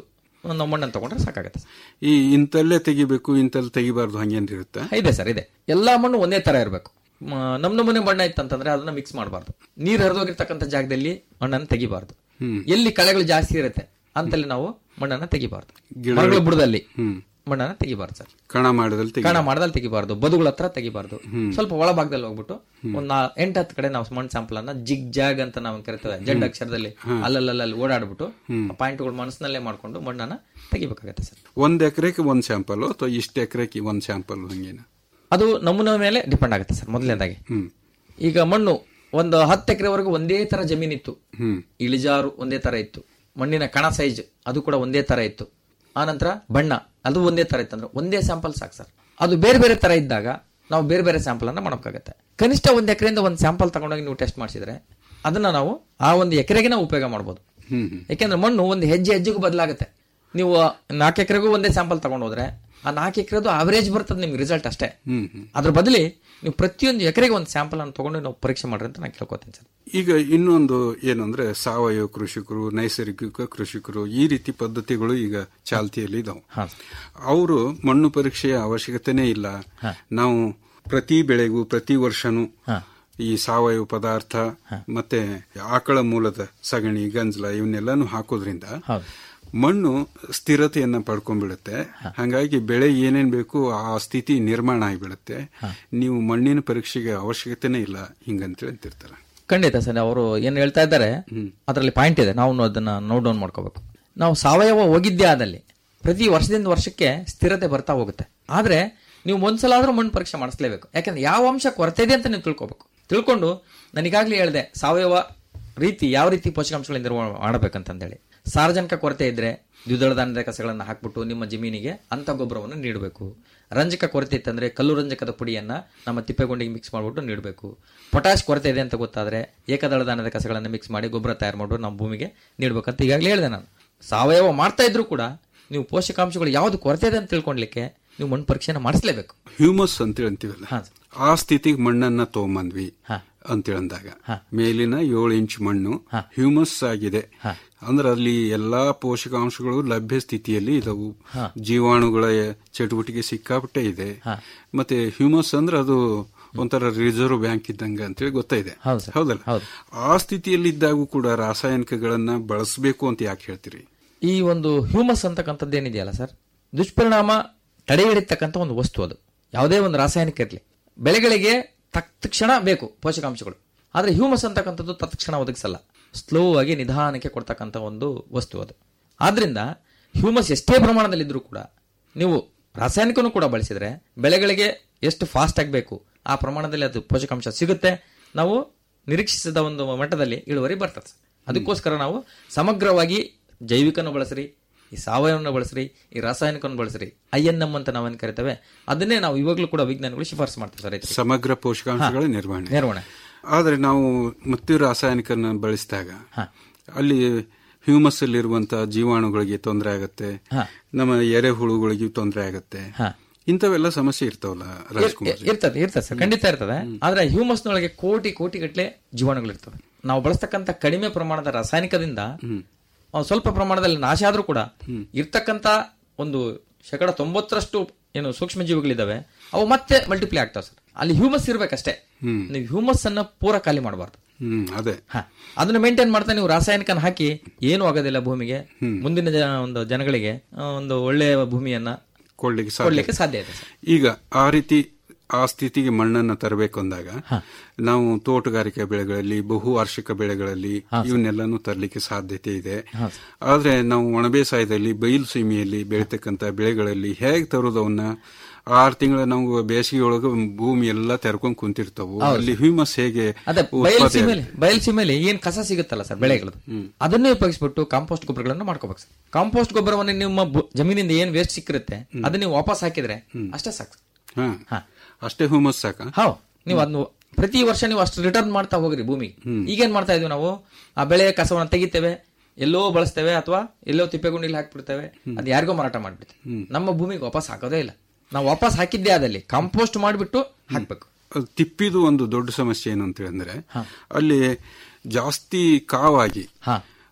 ನಾವು ಮಣ್ಣನ್ನು ತಗೊಂಡ್ರೆ ಸಾಕಾಗುತ್ತೆ ಸರ್. ಈ ಇಂತಲ್ಲೇ ತೆಗಿಬೇಕು ಇಂತಲ್ಲಿ ತೆಗಿಬಾರ್ದು ಹಂಗೇನಿರುತ್ತಾ ಇದೆ ಸರ್ ಇದೆ ಎಲ್ಲಾ ಮಣ್ಣು ಒಂದೇ ತರ ಇರಬೇಕು ನಮ್ ನಮೂನೆ ಮಣ್ಣ ಇತ್ತಂತಂದ್ರೆ ಅದನ್ನ ಮಿಕ್ಸ್ ಮಾಡಬಾರ್ದು ನೀರು ಹರಿದೋಗಿರ್ತಕ್ಕಂಥ ಜಾಗದಲ್ಲಿ ಮಣ್ಣನ್ನು ತೆಗಿಬಾರ್ದು ಎಲ್ಲಿ ಕಳೆಗಳು ಜಾಸ್ತಿ ಇರುತ್ತೆ ಅಂತಲ್ಲಿ ನಾವು ಮಣ್ಣನ್ನ ತೆಗಿಬಾರ್ದು ಮರಗಳ ಬುಡದಲ್ಲಿ ಮಣ್ಣನ್ನ ತೆಗಿಬಾರ್ದು ಸರ್ ಕಣ ಮಾಡಿದಲ್ಲಿ ತೆಗಿ ಕಣ ಮಾಡದಲ್ಲಿ ತೆಗಿಬಾರ್ದು ಬದುಗಳ ಹತ್ರ ತೆಗಿಬಾರ್ದು ಸ್ವಲ್ಪ ಒಳಭಾಗದಲ್ಲಿ ಹೋಗ್ಬಿಟ್ಟು ಒಂದ್ ನಾ- ಎಂಟ್ ಹತ್ತು ಕಡೆ ನಾವು ಮಣ್ಣು ಸ್ಯಾಂಪಲ್ ಅನ್ನ ಜಿಗ್ ಜಾಗ್ ಅಂತ ನಾವು ಕರಿತೇವೆ ಜಡ್ ಅಕ್ಷರದಲ್ಲಿ ಅಲ್ಲಲ್ಲಿ ಓಡಾಡ್ಬಿಟ್ಟು ಪಾಯಿಂಟ್ಗಳು ಮನಸ್ಸಿನಲ್ಲೇ ಮಾಡ್ಕೊಂಡು ಮಣ್ಣನ್ನ ತೆಗಿಬೇಕಾಗತ್ತೆ ಸರ್ ಒಂದ್ ಎಕರೆಗೆ ಒಂದ್ ಸ್ಯಾಂಪಲ್ ಅಥವಾ ಇಷ್ಟ ಎಕರೆಗೆ ಒಂದ್ ಸ್ಯಾಂಪಲ್ ಹಂಗೇನ ಅದು ನಮೂನೆ ಮೇಲೆ ಡಿಪೆಂಡ್ ಆಗುತ್ತೆ ಸರ್ ಮೊದಲನೇದಾಗಿ ಹ್ಮ್ ಈಗ ಮಣ್ಣು ಒಂದು ಹತ್ತು ಎಕರೆವರೆಗೂ ಒಂದೇ ತರ ಜಮೀನಿತ್ತು ಹ್ಮ್ ಇಳಿಜಾರು ಒಂದೇ ತರ ಇತ್ತು ಮಣ್ಣಿನ ಕಣ ಸೈಜ್ ಅದು ಕೂಡ ಒಂದೇ ತರ ಇತ್ತು ಆನಂತರ ಬಣ್ಣ ಅದು ಒಂದೇ ತರ ಇತ್ತು ಅಂದ್ರೆ ಒಂದೇ ಸ್ಯಾಂಪಲ್ ಸಾಕು ಸರ್ ಅದು ಬೇರೆ ಬೇರೆ ತರ ಇದ್ದಾಗ ನಾವು ಬೇರೆ ಬೇರೆ ಸ್ಯಾಂಪಲ್ ಅನ್ನ ಮಾಡಬೇಕಾಗತ್ತೆ ಕನಿಷ್ಠ ಒಂದ್ ಎಕರೆಯಿಂದ ಒಂದು ಸ್ಯಾಂಪಲ್ ತಗೊಂಡೋಗಿ ನೀವು ಟೆಸ್ಟ್ ಮಾಡಿಸಿದ್ರೆ ಅದನ್ನ ನಾವು ಆ ಒಂದು ಎಕರೆಗೆ ನಾವು ಉಪಯೋಗ ಮಾಡ್ಬೋದು ಹ್ಮ್ ಹ್ಮ್ ಯಾಕೆಂದ್ರೆ ಮಣ್ಣು ಒಂದು ಹೆಜ್ಜೆ ಹೆಜ್ಜೆಗೂ ಬದಲಾಗುತ್ತೆ ನೀವು ನಾಲ್ಕು ಎಕರೆಗೂ ಒಂದೇ ಸ್ಯಾಂಪಲ್ ತಗೊಂಡು ಹೋದ್ರೆ ಆ ನಾಲ್ಕು ಎಕರೆದು ಅವರೇಜ್ ಬರ್ತದೆ ನಿಮ್ಗೆ ರಿಸಲ್ಟ್ ಅಷ್ಟೇ ಹ್ಮ್ ಹ್ಮ್ ಅದ್ರ ಬದಲಿ ನೀವು ಪ್ರತಿಯೊಂದು ಎಕರೆಗೆ ಒಂದು ಸ್ಯಾಂಪಲ್ ಅನ್ನು ತಗೊಂಡು ನಾವು ಪರೀಕ್ಷೆ ಮಾಡ್ರಿ ಅಂತ ನಾನು ಕೇಳ್ಕೊತೀನಿ ಸರ್ ಈಗ ಇನ್ನೊಂದು ಏನಂದ್ರೆ ಸಾವಯವ ಕೃಷಿಕರು ನೈಸರ್ಗಿಕ ಕೃಷಿಕರು ಈ ರೀತಿ ಪದ್ಧತಿಗಳು ಈಗ ಚಾಲ್ತಿಯಲ್ಲಿ ಇದಾವೆ ಹಾ ಅವರು ಮಣ್ಣು ಪರೀಕ್ಷೆಯ ಅವಶ್ಯಕತೆನೇ ಇಲ್ಲ ನಾವು ಪ್ರತಿ ಬೆಳೆಗೂ ಪ್ರತಿ ವರ್ಷನೂ ಹಾ. ಈ ಸಾವಯವ ಪದಾರ್ಥ ಮತ್ತೆ ಆಕಳ ಮೂಲದ ಸಗಣಿ ಗಂಜಲ ಇವನ್ನೆಲ್ಲಾನು ಹಾಕೋದ್ರಿಂದ ಹೌದು ಮಣ್ಣು ಸ್ಥಿರತೆಯನ್ನ ಪಡ್ಕೊಂಡ್ಬಿಡುತ್ತೆ ಹಾಗಾಗಿ ಬೆಳೆ ಏನೇನ್ ಬೇಕು ಆ ಸ್ಥಿತಿ ನಿರ್ಮಾಣ ಆಗಿಬಿಡುತ್ತೆ ನೀವು ಮಣ್ಣಿನ ಪರೀಕ್ಷೆಗೆ ಅವಶ್ಯಕತೆನೇ ಇಲ್ಲ ಹಿಂಗಂತೇಳಿ ಅಂತಿರ್ತಾರೆ ಖಂಡಿತ ಸರ್ ಅವರು ಏನ್ ಹೇಳ್ತಾ ಇದ್ದಾರೆ ಅದರಲ್ಲಿ ಪಾಯಿಂಟ್ ಇದೆ ನಾವು ಅದನ್ನ ನೋಟ್ ಡೌನ್ ಮಾಡ್ಕೋಬೇಕು ನಾವು ಸಾವಯವ ಹೋಗಿದ್ದೇ ಆದಲ್ಲಿ ಪ್ರತಿ ವರ್ಷದಿಂದ ವರ್ಷಕ್ಕೆ ಸ್ಥಿರತೆ ಬರ್ತಾ ಹೋಗುತ್ತೆ ಆದ್ರೆ ನೀವು ಒಂದ್ಸಲ ಆದ್ರೂ ಮಣ್ಣು ಪರೀಕ್ಷೆ ಮಾಡಿಸ್ಲೇಬೇಕು ಯಾಕಂದ್ರೆ ಯಾವ ಅಂಶ ಕೊರತೆ ಇದೆ ಅಂತ ನೀವು ತಿಳ್ಕೊಬೇಕು ತಿಳ್ಕೊಂಡು ನನಗಾಗ್ಲೇ ಹೇಳಿದೆ ಸಾವಯವ ರೀತಿ ಯಾವ ರೀತಿ ಪೋಷಕಾಂಶಗಳ ನಿರ್ವಹಣೆ ಮಾಡಬೇಕಂತಂದೇಳಿ ಸಾರ್ವಜನಿಕ ಕೊರತೆ ಇದ್ರೆ ದ್ವಿದಳ ಧಾನ್ಯದ ಕಸಗಳನ್ನು ಹಾಕ್ಬಿಟ್ಟು ನಿಮ್ಮ ಜಮೀನಿಗೆ ಅಂತ ಗೊಬ್ಬರವನ್ನು ನೀಡಬೇಕು ರಂಜಕ ಕೊರತೆ ಇತ್ತಂದ್ರೆ ಕಲ್ಲು ರಂಜಕದ ಪುಡಿಯನ್ನ ನಮ್ಮ ತಿಪ್ಪೆಗುಂಡಿಗೆ ಮಿಕ್ಸ್ ಮಾಡಿಬಿಟ್ಟು ನೀಡಬೇಕು ಪೊಟ್ಯಾಶ್ ಕೊರತೆ ಇದೆ ಅಂತ ಗೊತ್ತಾದ್ರೆ ಏಕದಳ ಧಾನ್ಯದ ಕಸಗಳನ್ನು ಮಿಕ್ಸ್ ಮಾಡಿ ಗೊಬ್ಬರ ತಯಾರು ಮಾಡಿಬಿಟ್ಟು ನಮ್ಮ ಭೂಮಿಗೆ ನೀಡಬೇಕಂತ ಈಗಾಗಲೇ ಹೇಳಿದೆ ನಾನು ಸಾವಯವ ಮಾಡ್ತಾ ಇದ್ರು ಕೂಡ ನೀವು ಪೋಷಕಾಂಶಗಳು ಯಾವ್ದು ಕೊರತೆ ಇದೆ ಅಂತ ತಿಳ್ಕೊಳ್ಲಿಕ್ಕೆ ನೀವು ಮಣ್ಣು ಪರೀಕ್ಷೆನ ಮಾಡಿಸ್ಲೇಬೇಕು ಹ್ಯೂಮಸ್ ಅಂತೇಳಿ ಅಂತೀವಲ್ಲ ಹಾ ಆ ಸ್ಥಿತಿಗೆ ಮಣ್ಣನ್ನ ತಗೊಂಬಂದ್ವಿ ಹಾ. ಅಂತೇಳಿ ಅಂದಾಗ ಮೇಲಿನ ಏಳು ಇಂಚ್ ಮಣ್ಣು ಹಾ. ಹ್ಯೂಮಸ್ ಆಗಿದೆ ಹಾ. ಅಂದ್ರೆ ಅಲ್ಲಿ ಎಲ್ಲಾ ಪೋಷಕಾಂಶಗಳು ಲಭ್ಯ ಸ್ಥಿತಿಯಲ್ಲಿ ಇದಾವು ಜೀವಾಣುಗಳ ಚಟುವಟಿಕೆ ಸಿಕ್ಕಾಪಟ್ಟೆ ಇದೆ ಮತ್ತೆ ಹ್ಯೂಮಸ್ ಅಂದ್ರೆ ಅದು ಒಂಥರ ರಿಸರ್ವ್ ಬ್ಯಾಂಕ್ ಇದ್ದಂಗ ಅಂತೇಳಿ ಗೊತ್ತಾಯಿದೆ ಹೌದು ಸರ್. ಹೌದಲ್ಲ ಹೌದು. ಆ ಸ್ಥಿತಿಯಲ್ಲಿದ್ದಾಗೂ ಕೂಡ ರಾಸಾಯನಿಕಗಳನ್ನ ಬಳಸಬೇಕು ಅಂತ ಯಾಕೆ ಹೇಳ್ತೀರಿ ಈ ಒಂದು ಹ್ಯೂಮಸ್ ಅಂತಕ್ಕಂಥದ್ದು ಏನಿದೆಯಲ್ಲ ಸರ್ ದುಷ್ಪರಿಣಾಮ ತಡೆ ಹಿಡಿತಕ್ಕಂಥ ಒಂದು ವಸ್ತು ಅದು ಯಾವುದೇ ಒಂದು ರಾಸಾಯನಿಕ ಇರಲಿ ಬೆಳೆಗಳಿಗೆ ತತ್ಕ್ಷಣ ಬೇಕು ಪೋಷಕಾಂಶಗಳು ಆದ್ರೆ ಹ್ಯೂಮಸ್ ಅಂತಕ್ಕಂಥದ್ದು ತತ್ಕ್ಷಣ ಒದಗಿಸಲ್ಲ ಸ್ಲೋ ಆಗಿ ನಿಧಾನಕ್ಕೆ ಕೊಡ್ತಕ್ಕಂಥ ಒಂದು ವಸ್ತು ಅದು ಆದ್ರಿಂದ ಹ್ಯೂಮಸ್ ಎಷ್ಟೇ ಪ್ರಮಾಣದಲ್ಲಿದ್ರೂ ಕೂಡ ನೀವು ರಾಸಾಯನಿಕನೂ ಕೂಡ ಬಳಸಿದ್ರೆ ಬೆಳೆಗಳಿಗೆ ಎಷ್ಟು ಫಾಸ್ಟ್ ಆಗಬೇಕು ಆ ಪ್ರಮಾಣದಲ್ಲಿ ಅದು ಪೋಷಕಾಂಶ ಸಿಗುತ್ತೆ ನಾವು ನಿರೀಕ್ಷಿಸಿದ ಒಂದು ಮಟ್ಟದಲ್ಲಿ ಇಳುವರಿ ಬರ್ತದೆ ಸರ್. ಅದಕ್ಕೋಸ್ಕರ ನಾವು ಸಮಗ್ರವಾಗಿ ಜೈವಿಕನ ಬಳಸ್ರಿ ಈ ಸಾವಯವನ್ನ ಬಳಸ್ರಿ ಈ ರಾಸಾಯನಿಕವನ್ನು ಬಳಸ್ರಿ ಐ ಎನ್ ಎಂ ಅಂತ ನಾವೇನು ಕರಿತೇವೆ ಅದನ್ನೇ ನಾವು ಇವಾಗಲೂ ಕೂಡ ವಿಜ್ಞಾನಿಗಳು ಶಿಫಾರಸು ಮಾಡ್ತಾರೆ ಸರ್ ರೈತರಿಗೆ. ಸಮಗ್ರ ಪೋಷಕಾಂಶಗಳ ನಿರ್ವಹಣೆ ನಿರ್ವಹಣೆ ಆದ್ರೆ ನಾವು ಮತ್ತೆ ರಾಸಾಯನಿಕನ ಬಳಸಿದಾಗ ಅಲ್ಲಿ ಹ್ಯೂಮಸ್ ಅಲ್ಲಿರುವಂತಹ ಜೀವಾಣುಗಳಿಗೆ ತೊಂದರೆ ಆಗತ್ತೆ ಹಾ. ನಮ್ಮ ಎರೆಹುಳುಗಳಿಗೆ ತೊಂದರೆ ಆಗತ್ತೆ ಹಾ. ಇಂಥವೆಲ್ಲ ಸಮಸ್ಯೆ ಇರ್ತಾವಲ್ಲ ರಾಜ್ಕುಮಾರ್ ಇರ್- ಇರ್ತದೆ ಇರ್ತದೆ ಸರ್ ಖಂಡಿತ ಇರ್ತದೆ ಆದ್ರೆ ಹ್ಯೂಮಸ್ ನೊಳಗೆ ಕೋಟಿ ಕೋಟಿ ಗಟ್ಟಲೆ ಜೀವಾಣುಗಳು ಇರ್ತವೆ ನಾವು ಬಳಸ್ತಕ್ಕಂಥ ಕಡಿಮೆ ಪ್ರಮಾಣದ ರಾಸಾಯನಿಕದಿಂದ ಆ, ಸ್ವಲ್ಪ ಪ್ರಮಾಣದಲ್ಲಿ ನಾಶ ಆದ್ರೂ ಕೂಡ ಇರ್ತಕ್ಕಂಥ ಒಂದು ಶೇಕಡ ತೊಂಬತ್ತರಷ್ಟು ಏನು ಸೂಕ್ಷ್ಮ ಜೀವಿಗಳಿದಾವೆ ಅವು ಮತ್ತೆ ಮಲ್ಟಿಪ್ಲೈ ಆಗ್ತಾವೆ ಸರ್ ಅಲ್ಲಿ ಹ್ಯೂಮಸ್ ಇರ್ಬೇಕಷ್ಟೇ ನೀವು ಹ್ಯೂಮಸ್ ಅನ್ನ ಪೂರ ಖಾಲಿ ಮಾಡಬಾರ್ದು ಹ್ಮ್ ಅದೇ ಹ. ಅದನ್ನ ಮೇಂಟೈನ್ ಮಾಡ್ತಾ ನೀವು ರಾಸಾಯನಿಕನ ಹಾಕಿ ಏನು ಆಗೋದಿಲ್ಲ ಭೂಮಿಗೆ ಮುಂದಿನ ಜ- ಒಂದು ಜನಗಳಿಗೆ ಆ, ಒಂದು ಒಳ್ಳೆಯ ಭೂಮಿಯನ್ನ ಕೊಡ್ಲಿಕ್ಕೆ ಸಾಧ್ಯ ಕೊಡ್ಲಿಕ್ಕೆ ಸಾಧ್ಯ ಇದೆ ಸರ್ ಈಗ ಆ ರೀತಿ ಆ ಸ್ಥಿತಿಗೆ ಮಣ್ಣನ್ನ ತರಬೇಕು ಅಂದಾಗ ನಾವು ತೋಟಗಾರಿಕೆ ಬೆಳೆಗಳಲ್ಲಿ ಬಹುವಾರ್ಷಿಕ ಬೆಳೆಗಳಲ್ಲಿ ಇವನ್ನೆಲ್ಲಾನು ತರಲಿಕ್ಕೆ ಸಾಧ್ಯತೆ ಇದೆ ಆದ್ರೆ ನಾವು ಒಣಬೇಸಾಯದಲ್ಲಿ ಬಯಲು ಸೀಮೆಯಲ್ಲಿ ಬೆಳೀತಕ್ಕಂತ ಬೆಳೆಗಳಲ್ಲಿ ಹೇಗೆ ತರೋದವನ್ನ ಆರು ತಿಂಗಳ ನಾವು ಬೇಸಿಗೆ ಒಳಗೆ ಭೂಮಿ ಎಲ್ಲ ತೆರ್ಕೊಂಡ್ ಕುಂತಿರ್ತಾವು ಅಲ್ಲಿ ಹ್ಯೂಮಸ್ ಹೇಗೆ ಅದೇ ಉತ್ಪಾದನೆ ಬಯಲ್ಸೀಮೆಯಲ್ಲಿ ಬಯಲ್ಸೀಮೆಯಲ್ಲಿ ಏನ್ ಕಸ ಸಿಗುತ್ತಲ್ಲ ಸರ್ ಬೆಳೆಗಳದ್ದು ಅದನ್ನೇ ಉಪಯೋಗಿಸ್ಬಿಟ್ಟು ಕಾಂಪೋಸ್ಟ್ ಗೊಬ್ಬರಗಳನ್ನು ಮಾಡ್ಕೋಬೇಕು ಸರ್ ಕಾಂಪೋಸ್ಟ್ ಗೊಬ್ಬರವನ್ನು ನಿಮ್ಮ ಭೂ- ಜಮೀನಿಂದ ಏನ್ ವೇಸ್ಟ್ ಸಿಕ್ಕಿರುತ್ತೆ ಅದನ್ನ ನೀವು ವಾಪಸ್ ಹಾಕಿದ್ರೆ ಅಷ್ಟೇ ಸಾಕು ಹಾ ಹಾ. ಅಷ್ಟೇ ಹ್ಯೂಮಸ್ ಸಾಕ ಹೌ ನೀವು ಅದನ್ನು ಪ್ರತಿ ವರ್ಷ ನೀವು ಅಷ್ಟು ರಿಟರ್ನ್ ಮಾಡ್ತಾ ಹೋಗ್ರಿ ಭೂಮಿಗೆ ಈಗೇನ್ ಮಾಡ್ತಾ ಇದೀವಿ ನಾವು ಆ ಬೆಳೆಯ ಕಸವನ್ನು ತೆಗಿತೇವೆ ಎಲ್ಲೋ ಬಳಸ್ತೇವೆ ಅಥವಾ ಎಲ್ಲೋ ತಿಪ್ಪೆಗುಂಡಿಲಿ ಹಾಕ್ಬಿಡ್ತೇವೆ ಅದು ಯಾರಿಗೋ ಮಾರಾಟ ಮಾಡ್ಬಿಡ್ತೇವೆ ನಮ್ಮ ಭೂಮಿಗೆ ವಾಪಸ್ ಹಾಕೋದೇ ಇಲ್ಲ ನಾವು ವಾಪಸ್ ಹಾಕಿದ್ದೇ ಆದಲ್ಲಿ ಕಾಂಪೋಸ್ಟ್ ಮಾಡಿಬಿಟ್ಟು ಹಾಕ್ಬೇಕು ಅದು ತಿಪ್ಪಿದು ಒಂದು ದೊಡ್ಡ ಸಮಸ್ಯೆ ಏನು ಅಂತ ಹೇಳಿದ್ರೆ ಅಲ್ಲಿ ಜಾಸ್ತಿ ಕಾವಾಗಿ ಹಾ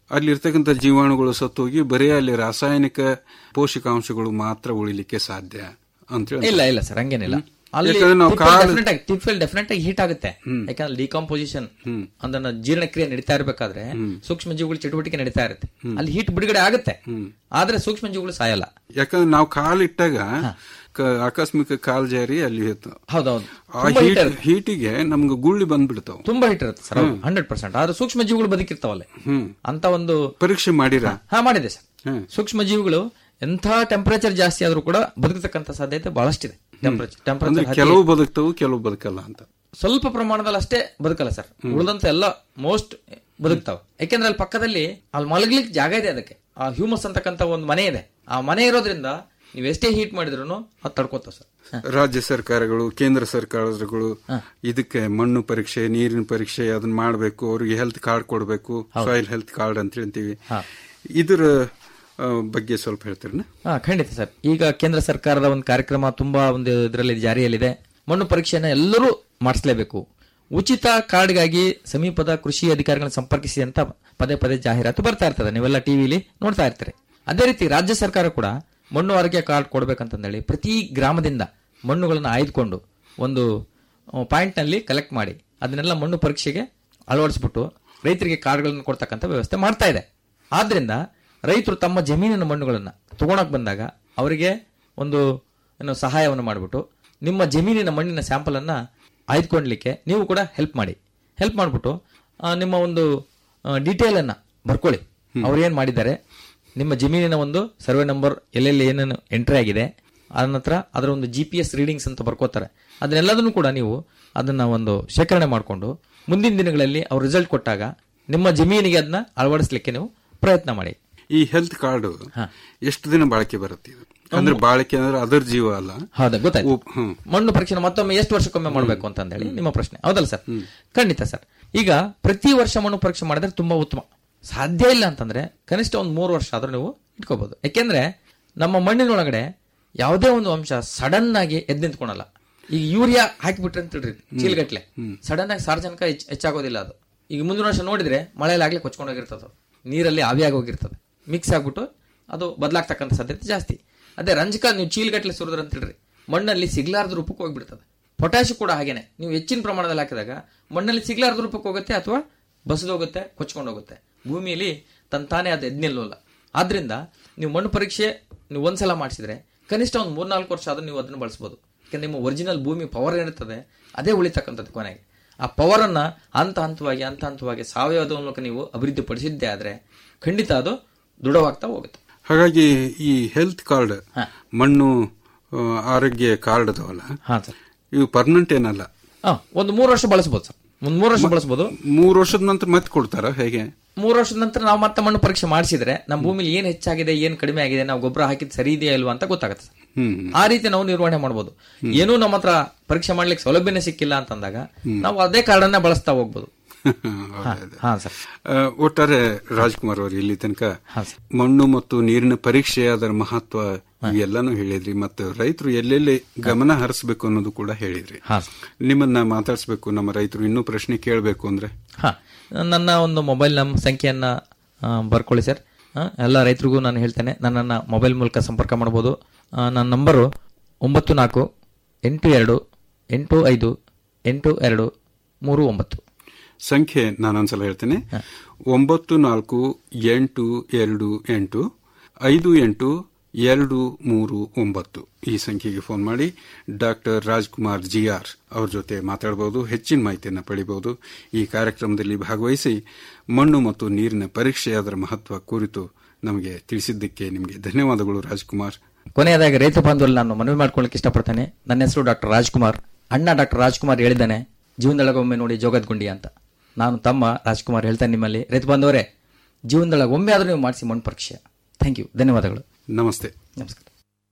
ಅಲ್ಲಿರ್ತಕ್ಕಂಥ ಜೀವಾಣುಗಳು ಸತ್ತೋಗಿ ಬರೀ ಅಲ್ಲಿ ರಾಸಾಯನಿಕ ಪೋಷಕಾಂಶಗಳು ಮಾತ್ರ ಉಳಿಲಿಕ್ಕೆ ಸಾಧ್ಯ ಅಂತೇಳಿ ಇಲ್ಲ ಇಲ್ಲ ಸರ್ ಹಂಗೇನಿಲ್ಲ ಅಲ್ಲಿ ಯಾಕಂದ್ರೆ ನಾವು ಕಾಳು- ಡೆಫಿನೆಟ್ ಆಗಿ ಟಿಫಿಲ್ ಡೆಫಿನೆಟ್ ಆಗಿ ಹೀಟ್ ಆಗುತ್ತೆ ಯಾಕಂದ್ರೆ ಡಿಕಾಂಪೋಸಿಷನ್ ಅದನ್ನ ಜೀರ್ಣಕ್ರಿಯೆ ನಡೀತಾ ಇರಬೇಕಾದ್ರೆ ಸೂಕ್ಷ್ಮ ಜೀವಿಗಳ ಚಟುವಟಿಕೆ ನಡೀತಾ ಇರುತ್ತೆ ಅಲ್ಲಿ ಹೀಟ್ ಬಿಡುಗಡೆ ಆಗುತ್ತೆ ಆದ್ರೆ ಸೂಕ್ಷ್ಮ ಜೀವಿಗಳು ಸಾಯಲ್ಲ ಯಾಕಂದ್ರೆ ನಾವು ಕಾಲಿಟ್ಟಾಗ ಕ- ಆಕಸ್ಮಿಕ ಕಾಲ್ ಜಾರಿ ಅಲ್ಲಿ ಇತ್ತು. ಹೌದೌದು ಆ ತುಂಬಾ heat ಹೀಟ್ ಇರುತ್ತೆ. ಹೀಟಿಗೆ ನಮ್ಗೆ ಗುಳ್ಳಿ ಬಂದ್ಬಿಡ್ತಾವ ತುಂಬಾ ಹಿಟ್ ಇರುತ್ತೆ ಸರ್ ಹಂಡ್ರೆಡ್ ಪರ್ಸೆಂಟ್ ಆದ್ರೆ ಸೂಕ್ಷ್ಮ ಜೀವಿಗಳು ಬದುಕಿರ್ತಾವಲ್ಲ ಹ್ಮ್ ಅಂತ ಒಂದು ಪರೀಕ್ಷೆ ಮಾಡಿರ ಹಾ ಮಾಡಿದೆ ಸರ್ ಹ್ಮ್. ಸೂಕ್ಷ್ಮ ಜೀವಿಗಳು ಎಂಥ ಟೆಂಪರೇಚರ್ ಜಾಸ್ತಿ ಆದ್ರೂ ಕೂಡ ಬದುಕತಕ್ಕಂತ ಸಾಧ್ಯತೆ ಬಹಳಷ್ಟಿದೆ ಟೆಂಪರೇಚರ್ ಅಂದ್ರೆ ಟೆಂಪರೇಚರ್ ಕೆಲವು ಬದುಕ್ತವು ಕೆಲವು ಬದುಕಲ್ಲ ಅಂತ ಸ್ವಲ್ಪ ಪ್ರಮಾಣದಲ್ಲಿ ಅಷ್ಟೇ ಬದುಕಲ್ಲ ಸರ್ ಉಳಿದಂತ ಎಲ್ಲ ಮೋಸ್ಟ್ ಬದುಕ್ತಾವ ಯಾಕೆಂದ್ರೆ ಅಲ್ಲಿ ಪಕ್ಕದಲ್ಲಿ ಅಲ್ಲಿ ಮಲಗ್ಲಿಕ್ಕೆ ಜಾಗ ಇದೆ ಅದಕ್ಕೆ ಆ ಹ್ಯೂಮಸ್ ಅಂತಕ್ಕಂತ ಒಂದು ಮನೆ ಇದೆ ಆ ಮನೆ ಇರೋದ್ರಿಂದ ನೀವು ಎಷ್ಟೇ ಹೀಟ್ ಮಾಡಿದ್ರು ಅದು ತಡ್ಕೋತಾವ ಸರ್ ರಾಜ್ಯ ಸರ್ಕಾರಗಳು ಕೇಂದ್ರ ಸರ್ಕಾರಗಳು ಇದಕ್ಕೆ ಮಣ್ಣು ಪರೀಕ್ಷೆ ನೀರಿನ ಪರೀಕ್ಷೆ ಅದನ್ನ ಮಾಡಬೇಕು ಅವ್ರಿಗೆ ಹೆಲ್ತ್ ಕಾರ್ಡ್ ಕೊಡಬೇಕು ಸಾಯಿಲ್ ಹೆಲ್ತ್ ಕಾರ್ಡ್ ಅಂತ ಹೇಳ್ತೀವಿ ಇದರ ಆ, ಬಗ್ಗೆ ಸ್ವಲ್ಪ ಹೇಳ್ತೀರಣ್ಣ ಹಾ ಖಂಡಿತ ಸರ್ ಈಗ ಕೇಂದ್ರ ಸರ್ಕಾರದ ಒಂದು ಕಾರ್ಯಕ್ರಮ ತುಂಬಾ ಒಂದು ಇದರಲ್ಲಿ ಜಾರಿಯಲ್ಲಿದೆ ಮಣ್ಣು ಪರೀಕ್ಷೆನ ಎಲ್ಲರೂ ಮಾಡಿಸಲೇಬೇಕು ಉಚಿತ ಕಾರ್ಡ್ಗಾಗಿ ಸಮೀಪದ ಕೃಷಿ ಅಧಿಕಾರಿಗಳನ್ನ ಸಂಪರ್ಕಿಸಿ ಅಂತ ಪದೇ ಪದೇ ಜಾಹೀರಾತು ಬರ್ತಾ ಇರ್ತದೆ ನೀವೆಲ್ಲ ಟಿವಿಲಿ ನೋಡ್ತಾ ಇರ್ತೀರಿ ಅದೇ ರೀತಿ ರಾಜ್ಯ ಸರ್ಕಾರ ಕೂಡ ಮಣ್ಣು ಆರೋಗ್ಯ ಕಾರ್ಡ್ ಕೊಡ್ಬೇಕಂತಂದೇಳಿ ಪ್ರತಿ ಗ್ರಾಮದಿಂದ ಮಣ್ಣುಗಳನ್ನು ಆಯ್ದುಕೊಂಡು ಒಂದು ಪಾಯಿಂಟ್ ನಲ್ಲಿ ಕಲೆಕ್ಟ್ ಮಾಡಿ ಅದನ್ನೆಲ್ಲ ಮಣ್ಣು ಪರೀಕ್ಷೆಗೆ ಅಳವಡಿಸ್ಬಿಟ್ಟು ರೈತರಿಗೆ ಕಾರ್ಡ್ಗಳನ್ನು ಕೊಡ್ತಕ್ಕಂಥ ವ್ಯವಸ್ಥೆ ಮಾಡ್ತಾ ಇದೆ ಆದ್ರಿಂದ ರೈತರು ತಮ್ಮ ಜಮೀನಿನ ಮಣ್ಣುಗಳನ್ನ ತಗೊಳಕ್ ಬಂದಾಗ ಅವರಿಗೆ ಒಂದು ಏನು ಸಹಾಯವನ್ನು ಮಾಡಿಬಿಟ್ಟು ನಿಮ್ಮ ಜಮೀನಿನ ಮಣ್ಣಿನ ಸ್ಯಾಂಪಲ್ ಅನ್ನ ಆಯ್ದುಕೊಳ್ಳಲಿಕ್ಕೆ ನೀವು ಕೂಡ ಹೆಲ್ಪ್ ಮಾಡಿ ಹೆಲ್ಪ್ ಮಾಡಿಬಿಟ್ಟು ನಿಮ್ಮ ಒಂದು ಡೀಟೇಲ್ ಅನ್ನ ಬರ್ಕೊಳ್ಳಿ ಅವ್ರು ಏನ್ ಮಾಡಿದ್ದಾರೆ ನಿಮ್ಮ ಜಮೀನಿನ ಒಂದು ಸರ್ವೆ ನಂಬರ್ ಎಲ್ಲೆಲ್ಲಿ ಏನೇನು ಎಂಟ್ರಿ ಆಗಿದೆ ಅದ ನಂತರ ಅದರ ಒಂದು ಜಿ ಪಿ ಎಸ್ ರೀಡಿಂಗ್ಸ್ ಅಂತ ಬರ್ಕೋತಾರೆ ಅದನ್ನೆಲ್ಲದನ್ನು ಕೂಡ ನೀವು ಅದನ್ನ ಒಂದು ಶೇಖರಣೆ ಮಾಡಿಕೊಂಡು ಮುಂದಿನ ದಿನಗಳಲ್ಲಿ ಅವ್ರು ರಿಸಲ್ಟ್ ಕೊಟ್ಟಾಗ ನಿಮ್ಮ ಜಮೀನಿಗೆ ಅದನ್ನ ಅಳವಡಿಸ್ಲಿಕ್ಕೆ ನೀವು ಪ್ರಯತ್ನ ಮಾಡಿ ಈ ಹೆಲ್ತ್ ಕಾರ್ಡ್ ಎಷ್ಟು ದಿನ ಬಾಳಿಕೆ ಬರುತ್ತೆ ಇದು ಅಂದ್ರೆ ಬಾಳಿಕೆ ಅಂದ್ರೆ ಅದರ ಜೀವ ಅಲ್ಲ ಹೌದಾ ಗೊತ್ತಾಯ್ತು ಉಪ್- ಹ್ಮ್. ಮಣ್ಣು ಪರೀಕ್ಷೆ ಮತ್ತೊಮ್ಮೆ ಎಷ್ಟು ವರ್ಷಕ್ಕೊಮ್ಮೆ ಮಾಡಬೇಕು ಅಂತ ಹೇಳಿ ನಿಮ್ಮ ಪ್ರಶ್ನೆ ಹೌದಲ್ಲ ಸರ್ ಖಂಡಿತ ಸರ್ ಈಗ ಪ್ರತಿ ವರ್ಷ ಮಣ್ಣು ಪರೀಕ್ಷೆ ಮಾಡಿದ್ರೆ ತುಂಬಾ ಉತ್ತಮ ಸಾಧ್ಯ ಇಲ್ಲ ಅಂತಂದ್ರೆ ಕನಿಷ್ಠ ಒಂದು ಮೂರು ವರ್ಷ ಆದ್ರೂ ನೀವು ಇಟ್ಕೋಬಹುದು ಯಾಕೆಂದ್ರೆ ನಮ್ಮ ಮಣ್ಣಿನೊಳಗಡೆ ಯಾವುದೇ ಒಂದು ಅಂಶ ಸಡನ್ ಆಗಿ ಎದ್ದು ನಿಂತ್ಕೊಳಲ್ಲ ಈಗ ಯೂರಿಯಾ ಹಾಕಿಬಿಟ್ರೆ ಅಂತ ಹೇಳ್ರಿ ಚೀಲ್ಗಟ್ಲೆ ಸಡನ್ ಆಗಿ ಸಾರ್ವಜನಿಕ ಹೆಚ್ಚ್- ಹೆಚ್ಚಾಗೋದಿಲ್ಲ ಅದು ಈಗ ಮುಂದಿನ ವರ್ಷ ನೋಡಿದ್ರೆ ಮಳೆಯಲ್ಲಿ ಆಗ್ಲೇ ಕೊಚ್ಕೊಂಡೋಗಿರ್ತದೆ ನೀರಲ್ಲಿ ಆವಿಯಾಗಿ ಹೋಗಿರ್ತದೆ ಮಿಕ್ಸ್ ಆಗ್ಬಿಟ್ಟು ಅದು ಬದಲಾಗ್ತಕ್ಕಂಥ ಸಾಧ್ಯತೆ ಜಾಸ್ತಿ ಅದೇ ರಂಜಕ ನೀವು ಚೀಲ್ಗಟ್ಲೆ ಸುರಿದ್ರೆ ಅಂತ ಹೇಳ್ರಿ ಮಣ್ಣಲ್ಲಿ ಸಿಗ್ಲಾರ್ದ ರೂಪಕ್ಕೆ ಹೋಗ್ಬಿಡ್ತದೆ ಪೊಟ್ಯಾಶ್ ಕೂಡ ಹಾಗೇನೆ ನೀವು ಹೆಚ್ಚಿನ ಪ್ರಮಾಣದಲ್ಲಿ ಹಾಕಿದಾಗ ಮಣ್ಣಲ್ಲಿ ಸಿಗ್ಲಾರ್ದ ರೂಪಕ್ಕೆ ಹೋಗುತ್ತೆ ಅಥವಾ ಬಸದೋಗುತ್ತೆ ಕೊಚ್ಕೊಂಡು ಹೋಗುತ್ತೆ ಭೂಮಿಯಲ್ಲಿ ತಂತಾನೇ ಅದು ಎದ್ ನಿಲ್ಲೋಲ್ಲ ಆದ್ರಿಂದ ನೀವು ಮಣ್ಣು ಪರೀಕ್ಷೆ ನೀವು ಒಂದ್ಸಲ ಮಾಡಿಸಿದ್ರೆ ಕನಿಷ್ಠ ಒಂದು ಮೂರ್ನಾಲ್ಕು ವರ್ಷ ಆದ್ರೂ ನೀವು ಅದನ್ನು ಬಳಸಬಹುದು ಯಾಕಂದ್ರೆ ನಿಮ್ಮ ಒರಿಜಿನಲ್ ಭೂಮಿ ಪವರ್ ಏನಿರ್ತದೆ ಅದೇ ಉಳಿತಕ್ಕಂಥದ್ದು ಕೊನೆಗೆ ಆ ಪವರ್ ಅನ್ನ ಹಂತ ಹಂತವಾಗಿ ಹಂತ ಹಂತವಾಗಿ ಸಾವಯವದ ಮೂಲಕ ನೀವು ಅಭಿವೃದ್ಧಿ ಪಡಿಸಿದ್ದೇ ಆದ್ರೆ ಖಂಡಿತ ಅದು ದೃಢವಾಗ್ತಾ ಹೋಗುತ್ತೆ ಹಾಗಾಗಿ ಈ ಹೆಲ್ತ್ ಕಾರ್ಡ್ ಮಣ್ಣು ಆ, ಆರೋಗ್ಯ ಕಾರ್ಡ್ ಅದಾವಲ್ಲ ಹಾ ಸರ್ ಇವು ಪರ್ಮನೆಂಟ್ ಏನಲ್ಲ ಹಾ ಒಂದು ಮೂರು ವರ್ಷ ಬಳಸಬಹುದು ಸರ್ ಒಂದು ಮೂರು ವರ್ಷ ಬಳಸಬಹುದು ಮೂರು ವರ್ಷದ ನಂತರ ಮತ್ತೆ ಕೊಡ್ತಾರ ಹೇಗೆ ಮೂರು ವರ್ಷದ ನಂತರ ನಾವು ಮತ್ತೆ ಮಣ್ಣು ಪರೀಕ್ಷೆ ಮಾಡಿಸಿದ್ರೆ ನಮ್ಮ ಭೂಮಿಲಿ ಏನ್ ಹೆಚ್ಚಾಗಿದೆ ಏನ್ ಕಡಿಮೆ ಆಗಿದೆ ನಾವು ಗೊಬ್ಬರ ಹಾಕಿದ್ ಸರಿ ಇದೆಯಾ ಇಲ್ವಾ ಅಂತ ಗೊತ್ತಾಗುತ್ತೆ ಸರ್. ಹ್ಮ್ ಆ ರೀತಿ ನಾವು ನಿರ್ವಹಣೆ ಮಾಡಬಹುದು ಏನೂ ನಮ್ಮ ಹತ್ರ ಪರೀಕ್ಷೆ ಮಾಡ್ಲಿಕ್ಕೆ ಸೌಲಭ್ಯನೇ ಸಿಕ್ಕಿಲ್ಲ ಅಂತಂದಾಗ ನಾವು ಅದೇ ಕಾರ್ಡನ್ನ ಬಳಸ್ತಾ ಹೋಗ್ಬೋದು ಹೌದೌದು. ಹಾ ಸರ್ ಆ, ಒಟ್ಟಾರೆ ರಾಜ್ಕುಮಾರ್ ಅವರು ಇಲ್ಲಿ ತನಕ ಹಾ ಸರ್ ಮಣ್ಣು ಮತ್ತು ನೀರಿನ ಪರೀಕ್ಷೆ ಅದರ ಮಹತ್ವ ಇವೆಲ್ಲಾನು ಹೇಳಿದ್ರಿ ಮತ್ತು ರೈತರು ಎಲ್ಲೆಲ್ಲಿ ಗಮನ ಹರಿಸಬೇಕು ಅನ್ನೋದು ಕೂಡ ಹೇಳಿದ್ರಿ ಹಾ ಸರ್ ನಿಮ್ಮನ್ನ ಮಾತಾಡಿಸ್ಬೇಕು ನಮ್ಮ ರೈತರು ಇನ್ನೂ ಪ್ರಶ್ನೆ ಕೇಳಬೇಕು ಅಂದ್ರೆ ಹಾ ನನ್ನ ಒಂದು ಮೊಬೈಲ್ ನಮ್ ಸಂಖ್ಯೆಯನ್ನ ಆ, ಬರ್ಕೊಳ್ಳಿ ಸರ್ ಆ, ಎಲ್ಲ ರೈತರಿಗೂ ನಾನು ಹೇಳ್ತೇನೆ ನನ್ನನ್ನು ಮೊಬೈಲ್ ಮೂಲಕ ಸಂಪರ್ಕ ಮಾಡ್ಬೋದು ಆ, ನನ್ನ ನಂಬರು ಒಂಬತ್ತು ನಾಲ್ಕು ಎಂಟು ಎರಡು ಎಂಟು ಐದು ಎಂಟು ಎರಡು ಮೂರು ಒಂಬತ್ತು ಸಂಖ್ಯೆ ನಾನೊಂದ್ಸಲ ಹೇಳ್ತೇನೆ ಒಂಬತ್ತು ನಾಲ್ಕು ಎಂಟು ಎರಡು ಎಂಟು ಐದು ಎಂಟು ಎರಡು ಮೂರು ಒಂಬತ್ತು ಈ ಸಂಖ್ಯೆಗೆ ಫೋನ್ ಮಾಡಿ ಡಾಕ್ಟರ್ ರಾಜ್ಕುಮಾರ್ ಜಿ ಆರ್ ಅವ್ರ ಜೊತೆ ಮಾತಾಡಬಹುದು ಹೆಚ್ಚಿನ ಮಾಹಿತಿಯನ್ನು ಪಡಿಬಹುದು ಈ ಕಾರ್ಯಕ್ರಮದಲ್ಲಿ ಭಾಗವಹಿಸಿ ಮಣ್ಣು ಮತ್ತು ನೀರಿನ ಪರೀಕ್ಷೆ ಅದರ ಮಹತ್ವ ಕುರಿತು ನಮಗೆ ತಿಳಿಸಿದ್ದಕ್ಕೆ ನಿಮಗೆ ಧನ್ಯವಾದಗಳು ರಾಜ್ಕುಮಾರ್ ಕೊನೆಯದಾಗಿ ರೈತ ಬಾಂಧವರಲ್ಲಿ ನಾನು ಮನವಿ ಮಾಡ್ಕೊಳ್ಳಿಕ್ಕೆ ಇಷ್ಟಪಡ್ತೇನೆ ನನ್ನ ಹೆಸರು ಡಾಕ್ಟರ್ ರಾಜ್ಕುಮಾರ್ ಅಣ್ಣ ಡಾಕ್ಟರ್ ರಾಜ್ಕುಮಾರ್ ಹೇಳಿದ್ದಾನೆ ಜೀವನದೊಳಗೊಮ್ಮೆ ನೋಡಿ ಜೋಗದ್ಗುಂಡಿ ಅಂತ ನಾನು ತಮ್ಮ ರಾಜ್ಕುಮಾರ್ ಹೇಳ್ತೇನೆ ನಿಮ್ಮಲ್ಲಿ ರೈತ ಬಾಂಧವರೇ ಜೀವನದೊಳಗೆ ಒಮ್ಮೆ ಆದರೂ ನೀವು ಮಾಡಿಸಿ ಮಣ್ಣು ಪರೀಕ್ಷೆ ಥ್ಯಾಂಕ್ ಯು ಧನ್ಯವಾದಗಳು ನಮಸ್ತೆ ನಮಸ್ಕಾರ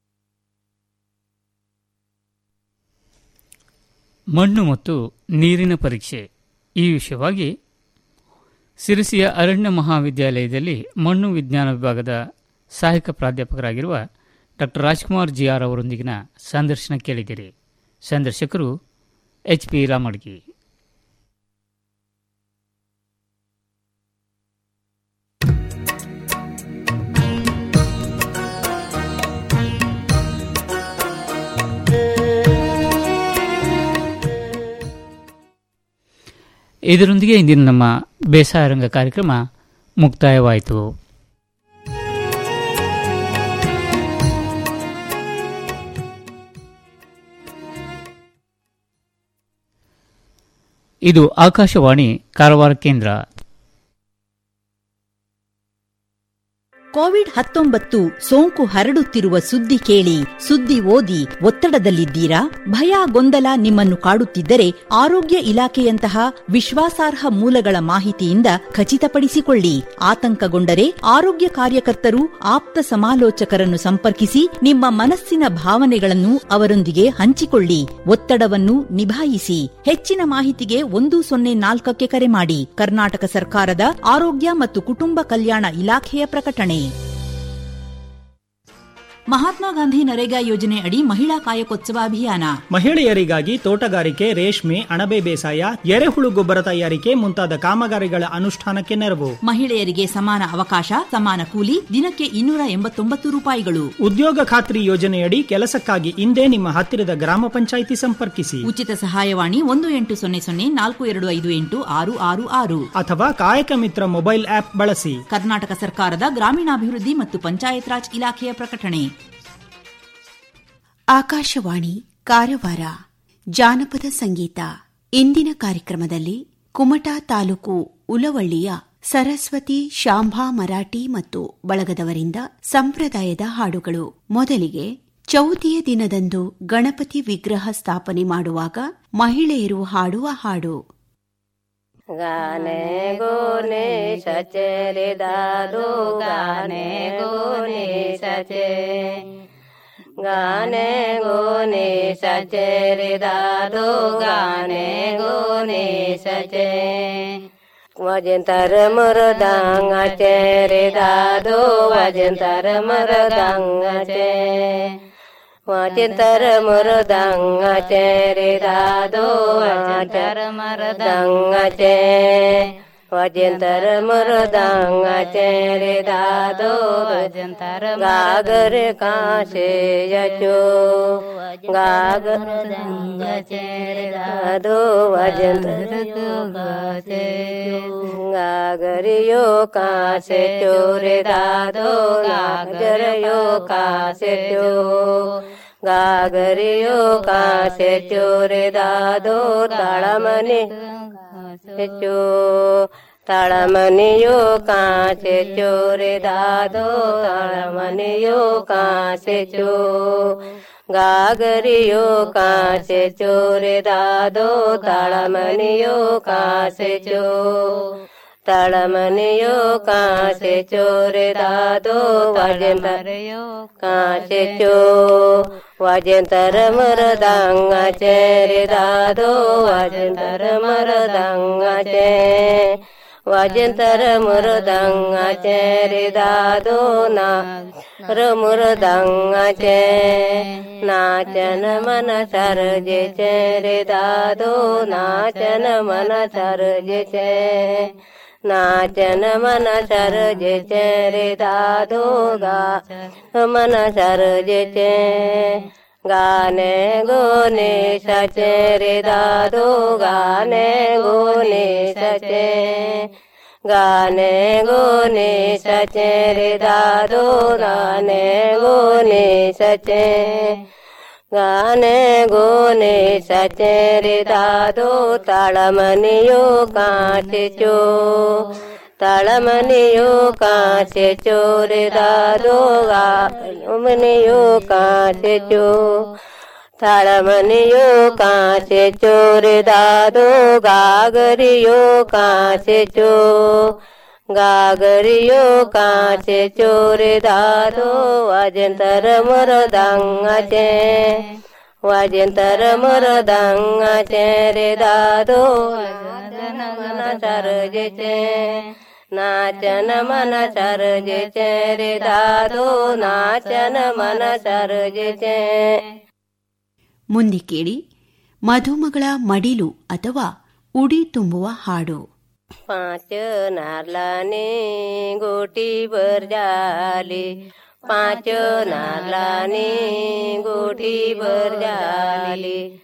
ಮಣ್ಣು ಮತ್ತು ನೀರಿನ ಪರೀಕ್ಷೆ ಈ ವಿಷಯವಾಗಿ ಸಿರಿಸಿಯ ಅರಣ್ಯ ಮಹಾವಿದ್ಯಾಲಯದಲ್ಲಿ ಮಣ್ಣು ವಿಜ್ಞಾನ ವಿಭಾಗದ ಸಹಾಯಕ ಪ್ರಾಧ್ಯಾಪಕರಾಗಿರುವ ಡಾಕ್ಟರ್ ರಾಜ್ಕುಮಾರ್ ಜಿ ಆರ್ ಅವರೊಂದಿಗಿನ ಸಂದರ್ಶನ ಕೇಳಿದಿರಿ ಸಂದರ್ಶಕರು ಎಚ್ ಪಿ ರಾಮಡ್ಗಿ ಇದರೊಂದಿಗೆ ಇಂದಿನ ನಮ್ಮ ಬೇಸಾಯ ರಂಗ ಕಾರ್ಯಕ್ರಮ ಮುಕ್ತಾಯವಾಯಿತು ಇದು ಆಕಾಶವಾಣಿ ಕಾರವಾರ ಕೇಂದ್ರ ಕೋವಿಡ್ ಹತ್ತೊಂಬತ್ತು ಸೋಂಕು ಹರಡುತ್ತಿರುವ ಸುದ್ದಿ ಕೇಳಿ ಸುದ್ದಿ ಓದಿ ಒತ್ತಡದಲ್ಲಿದ್ದೀರಾ ಭಯ ಗೊಂದಲ ನಿಮ್ಮನ್ನು ಕಾಡುತ್ತಿದ್ದರೆ ಆರೋಗ್ಯ ಇಲಾಖೆಯಂತಹ ವಿಶ್ವಾಸಾರ್ಹ ಮೂಲಗಳ ಮಾಹಿತಿಯಿಂದ ಖಚಿತಪಡಿಸಿಕೊಳ್ಳಿ ಆತಂಕಗೊಂಡರೆ ಆರೋಗ್ಯ ಕಾರ್ಯಕರ್ತರು ಆಪ್ತ ಸಮಾಲೋಚಕರನ್ನು ಸಂಪರ್ಕಿಸಿ ನಿಮ್ಮ ಮನಸ್ಸಿನ ಭಾವನೆಗಳನ್ನು ಅವರೊಂದಿಗೆ ಹಂಚಿಕೊಳ್ಳಿ ಒತ್ತಡವನ್ನು ನಿಭಾಯಿಸಿ ಹೆಚ್ಚಿನ ಮಾಹಿತಿಗೆ ಒಂದು ಸೊನ್ನೆ ನಾಲ್ಕಕ್ಕೆ ಕರೆ ಮಾಡಿ ಕರ್ನಾಟಕ ಸರ್ಕಾರದ ಆರೋಗ್ಯ ಮತ್ತು ಕುಟುಂಬ ಕಲ್ಯಾಣ ಇಲಾಖೆಯ ಪ್ರಕಟಣೆ ಮಹಾತ್ಮ ಗಾಂಧಿ ನರೇಗಾ ಯೋಜನೆ ಅಡಿ ಮಹಿಳಾ ಕಾಯಕೋತ್ಸವ ಅಭಿಯಾನ ಮಹಿಳೆಯರಿಗಾಗಿ ತೋಟಗಾರಿಕೆ ರೇಷ್ಮೆ ಅಣಬೆ ಬೇಸಾಯ ಎರೆಹುಳು ಗೊಬ್ಬರ ತಯಾರಿಕೆ ಮುಂತಾದ ಕಾಮಗಾರಿಗಳ ಅನುಷ್ಠಾನಕ್ಕೆ ನೆರವು ಮಹಿಳೆಯರಿಗೆ ಸಮಾನ ಅವಕಾಶ ಸಮಾನ ಕೂಲಿ ದಿನಕ್ಕೆ ಇನ್ನೂರ ಎಂಬತ್ತೊಂಬತ್ತು ರೂಪಾಯಿಗಳು ಉದ್ಯೋಗ ಖಾತ್ರಿ ಯೋಜನೆಯಡಿ ಕೆಲಸಕ್ಕಾಗಿ ಇಂದೇ ನಿಮ್ಮ ಹತ್ತಿರದ ಗ್ರಾಮ ಪಂಚಾಯಿತಿ ಸಂಪರ್ಕಿಸಿ ಉಚಿತ ಸಹಾಯವಾಣಿ ಒಂದು ಎಂಟು ಸೊನ್ನೆ ಸೊನ್ನೆ ನಾಲ್ಕು ಎರಡು ಐದು ಎಂಟು ಆರು ಆರು ಆರು ಅಥವಾ ಕಾಯಕ ಮಿತ್ರ ಮೊಬೈಲ್ ಆಪ್ ಬಳಸಿ ಕರ್ನಾಟಕ ಸರ್ಕಾರದ ಗ್ರಾಮೀಣಾಭಿವೃದ್ಧಿ ಮತ್ತು ಪಂಚಾಯತ್ ರಾಜ್ ಇಲಾಖೆಯ ಪ್ರಕಟಣೆ ಆಕಾಶವಾಣಿ ಕಾರವಾರ ಜಾನಪದ ಸಂಗೀತ ಇಂದಿನ ಕಾರ್ಯಕ್ರಮದಲ್ಲಿ ಕುಮಟಾ ತಾಲೂಕು ಉಲವಳ್ಳಿಯ ಸರಸ್ವತಿ ಶಾಂಭಾ ಮರಾಠಿ ಮತ್ತು ಬಳಗದವರಿಂದ ಸಂಪ್ರದಾಯದ ಹಾಡುಗಳು ಮೊದಲಿಗೆ ಚೌತಿಯ ದಿನದಂದು ಗಣಪತಿ ವಿಗ್ರಹ ಸ್ಥಾಪನೆ ಮಾಡುವಾಗ ಮಹಿಳೆಯರು ಹಾಡುವ ಹಾಡು गाने गोने सचे रे दादू गाने गोने सचे गाने गोने सचे रे दादू गाने गोने सचे वजंतर मरदांगाचे रे दादू वजंतर मरदांगाचे वाचिंतर मृदंगाचे रे दादो वाचिंतर मृदंगाचे वाचिंतर मृदंगाचे रे दादो वाचिंतर गागर काशे यचो गागर दंगाचे रे दादो वाचिंतर गाचे गागरियो कासे चोरे दादो गागर यो कासे चो गागरियो कासे चोरे दादो ताळमने चो ताळमनियो कासे चोरे दादो ताळमनियो कासे चो गागरियो कासे चोरे दादो ताळमनियो कासे चो ताळमनियो कासे चोरे दादो वाजेंतरयो कासे चो वाजेंतर मरदांगाचे रे दादो वाजेंतर मरदांगाचे वाजेंतर मृदंगाचे रे दादो ना र मृदंगाचे नाचन मन सरजेचे रे दादो नाचन मन सरजेचे नाचन मन सरजेचे रे दादो गा मन सरजेचे गाने गोने सचे रे दादो गाने गोने सचे गाने गोने सचे रे दादो गाने गोने सचे गाने गोने सचे रे दादो ताळमनियो काचे चो ताळमनियो काचे चो रे दादो गामनियो काचे चो ताळमनियो काचे चो रे दादो गागरियो काचे चो गागरियो काचे चोरे दादो वाजंतर मरदांगाचे वाजंतर मरदांगाचे रे दादो मन सरजेचे नाचन मन सरजेचे रे दादो नाचन मन सरजेचे ಮುಂದೆ ಕೇಳಿ ಮಧುಮಗಳ ಮಡಿಲು ಅಥವಾ ಉಡಿ ತುಂಬುವ ಹಾಡು पाच नारलाने गोटी भर झाली पाच नारलाने गोटी भर झाली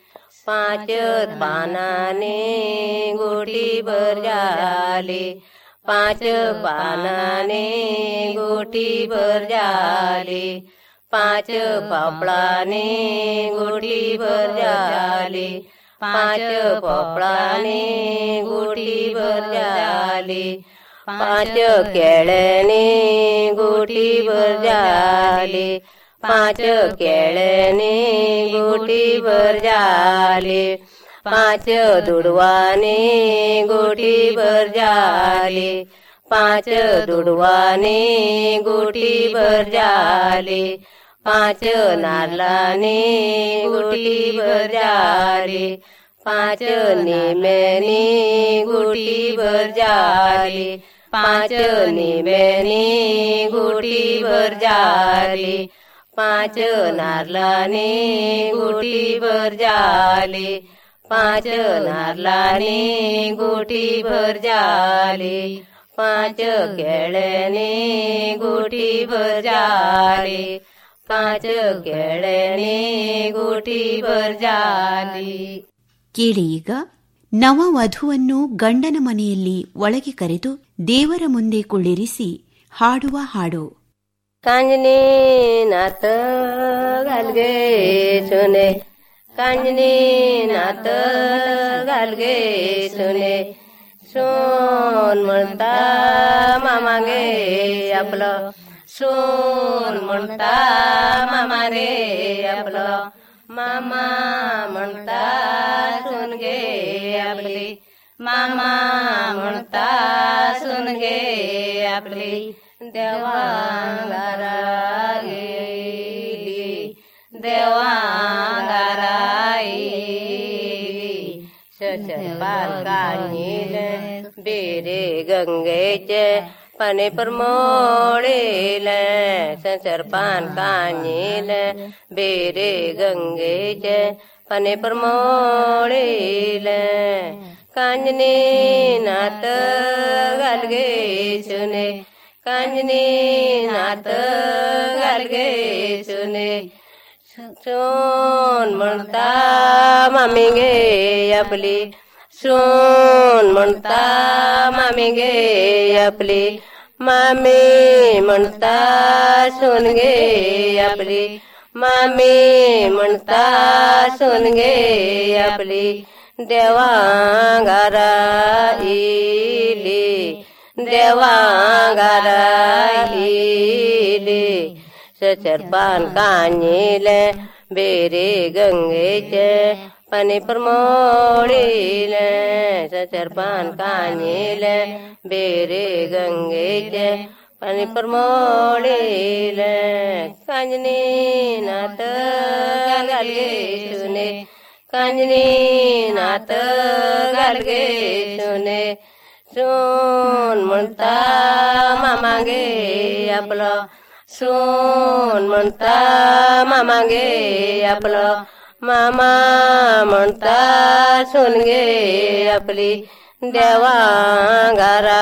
पाच पानाने गोटी भर झाली पाच पानाने गोटी भर झाली पाच पापळाने गोटी भर झाली पाच पोपळाने गोटी भर झाली पाच केळ्याने गोटी भर झाली पाच केळ्याने गोटी भर झाली पाच दुडवाने गोटी भर झाली पाच दुडवाने गोटी भर झाली पाच नारलाने गोटी भर झाली पाच निम्याने गोटी भर झाली पाच निम्याने गोटी भर झाली पाच नारलाने गोटी भर झाली पाच नारलाने गोटी भर झाली पाच केळ्याने गोटी भर झाली पाच केळ्याने गोटी ಭರ್ ಜಾಲಿ ಕೇಳಿ ಈಗ ನವ ವಧುವನ್ನು ಗಂಡನ ಮನೆಯಲ್ಲಿ ಒಳಗೆ ಕರೆದು ದೇವರ ಮುಂದೆ ಕುಳ್ಳಿರಿಸಿ ಹಾಡುವ ಹಾಡು कांजनी नात घालगे सोने कांजनी नात घालगे सोने सोन म्हणता मामागे आपलं सोन म्हणता मामा रे आपलं मामा म्हणता सोन गे आपली मामा म्हणता सोन गे आपली देवांगारा गेली देवांगारा गेली सचपाल काढील बेरे गंगेचे पाने परमोळेल संसरपान काढील बेरे गंगेचे पाने परमोळेल कांजने नात घालगे सुने कांजनी नात घालगे सुने सोन म्हणता मामी गे आपली सोन म्हणता मामी गे आपली मामी म्हणता सोन गे आपली मामी म्हणता सोन गे आपली देवांगारा इली देवांगारा इली सचरपान कानीले बेरे गंगेचे पाणी परमोळीले सचरपान कानीले बेरे गंगेचे पाणी परमोळीले कांजनी नात घालगे सुने कांजनी नात घालगे सुने सोन म्हणता मामागे आपलं सोन म्हणता मामागे आपलं मामा म्हणता सोन गे आपली देवांगारा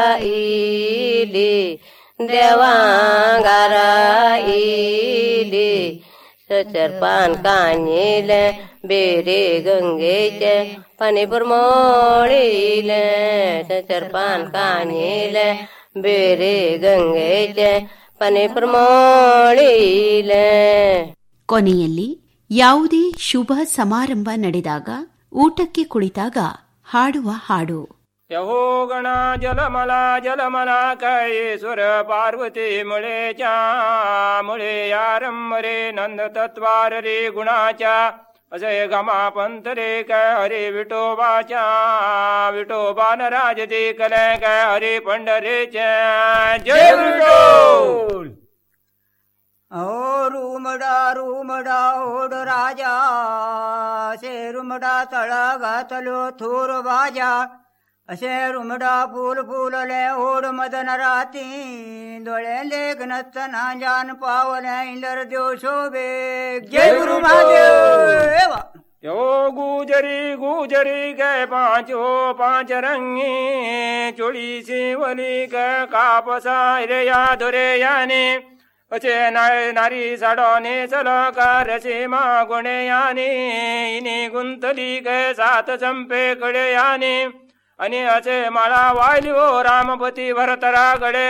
इली देवांगारा इली सचरपान कानीले बेरे गंगेचे पाणी बुरमोळीले सचरपान कानीले ಬೇರೆ ಗಂಗೆಗೆ ಪನೆ ಪ್ರಮೋಳಿಲೆ ಕೊನೆಯಲ್ಲಿ ಯಾವುದೇ ಶುಭ ಸಮಾರಂಭ ನಡೆದಾಗ ಊಟಕ್ಕೆ ಕುಳಿತಾಗ ಹಾಡುವ ಹಾಡು ಯಹೋ ಗಣ ಜಲಮಲ ಜಲಮಲ ಕೈಸುರ ಪಾರ್ವತಿ ಮುಳೆಚಾ ಮುಳೆ ಯಾರಮ್ಮರೆ ನಂದ ತತ್ವಾರ ರೇ ಗುಣಾಚ अजय गमा पंथ रे काय हरे विठोबाच्या विठोबा राज दे कलय काय हरे पंढरेच्या जय विठोल अहो रुमडा रुमडा ओढ राजा असे रुमडा तळ घातलो थोर बाजा असे रुमडा फुल फुलले ओढ मदन राती डोळे लेख नसताना जान पावले इंदर देव शोभे जय गुरु महादेव यो गुजरी गुजरी गए पांच हो पांच रंगी चोळी सिवली ग कापसा रे या धुरे याने अचे नाळे नारी साडोने चल कारचे मागुणे याने इने गुंतली गे सात चंपे कडे याने आणि असे माळा वायली ओ रामपती भरतरागडे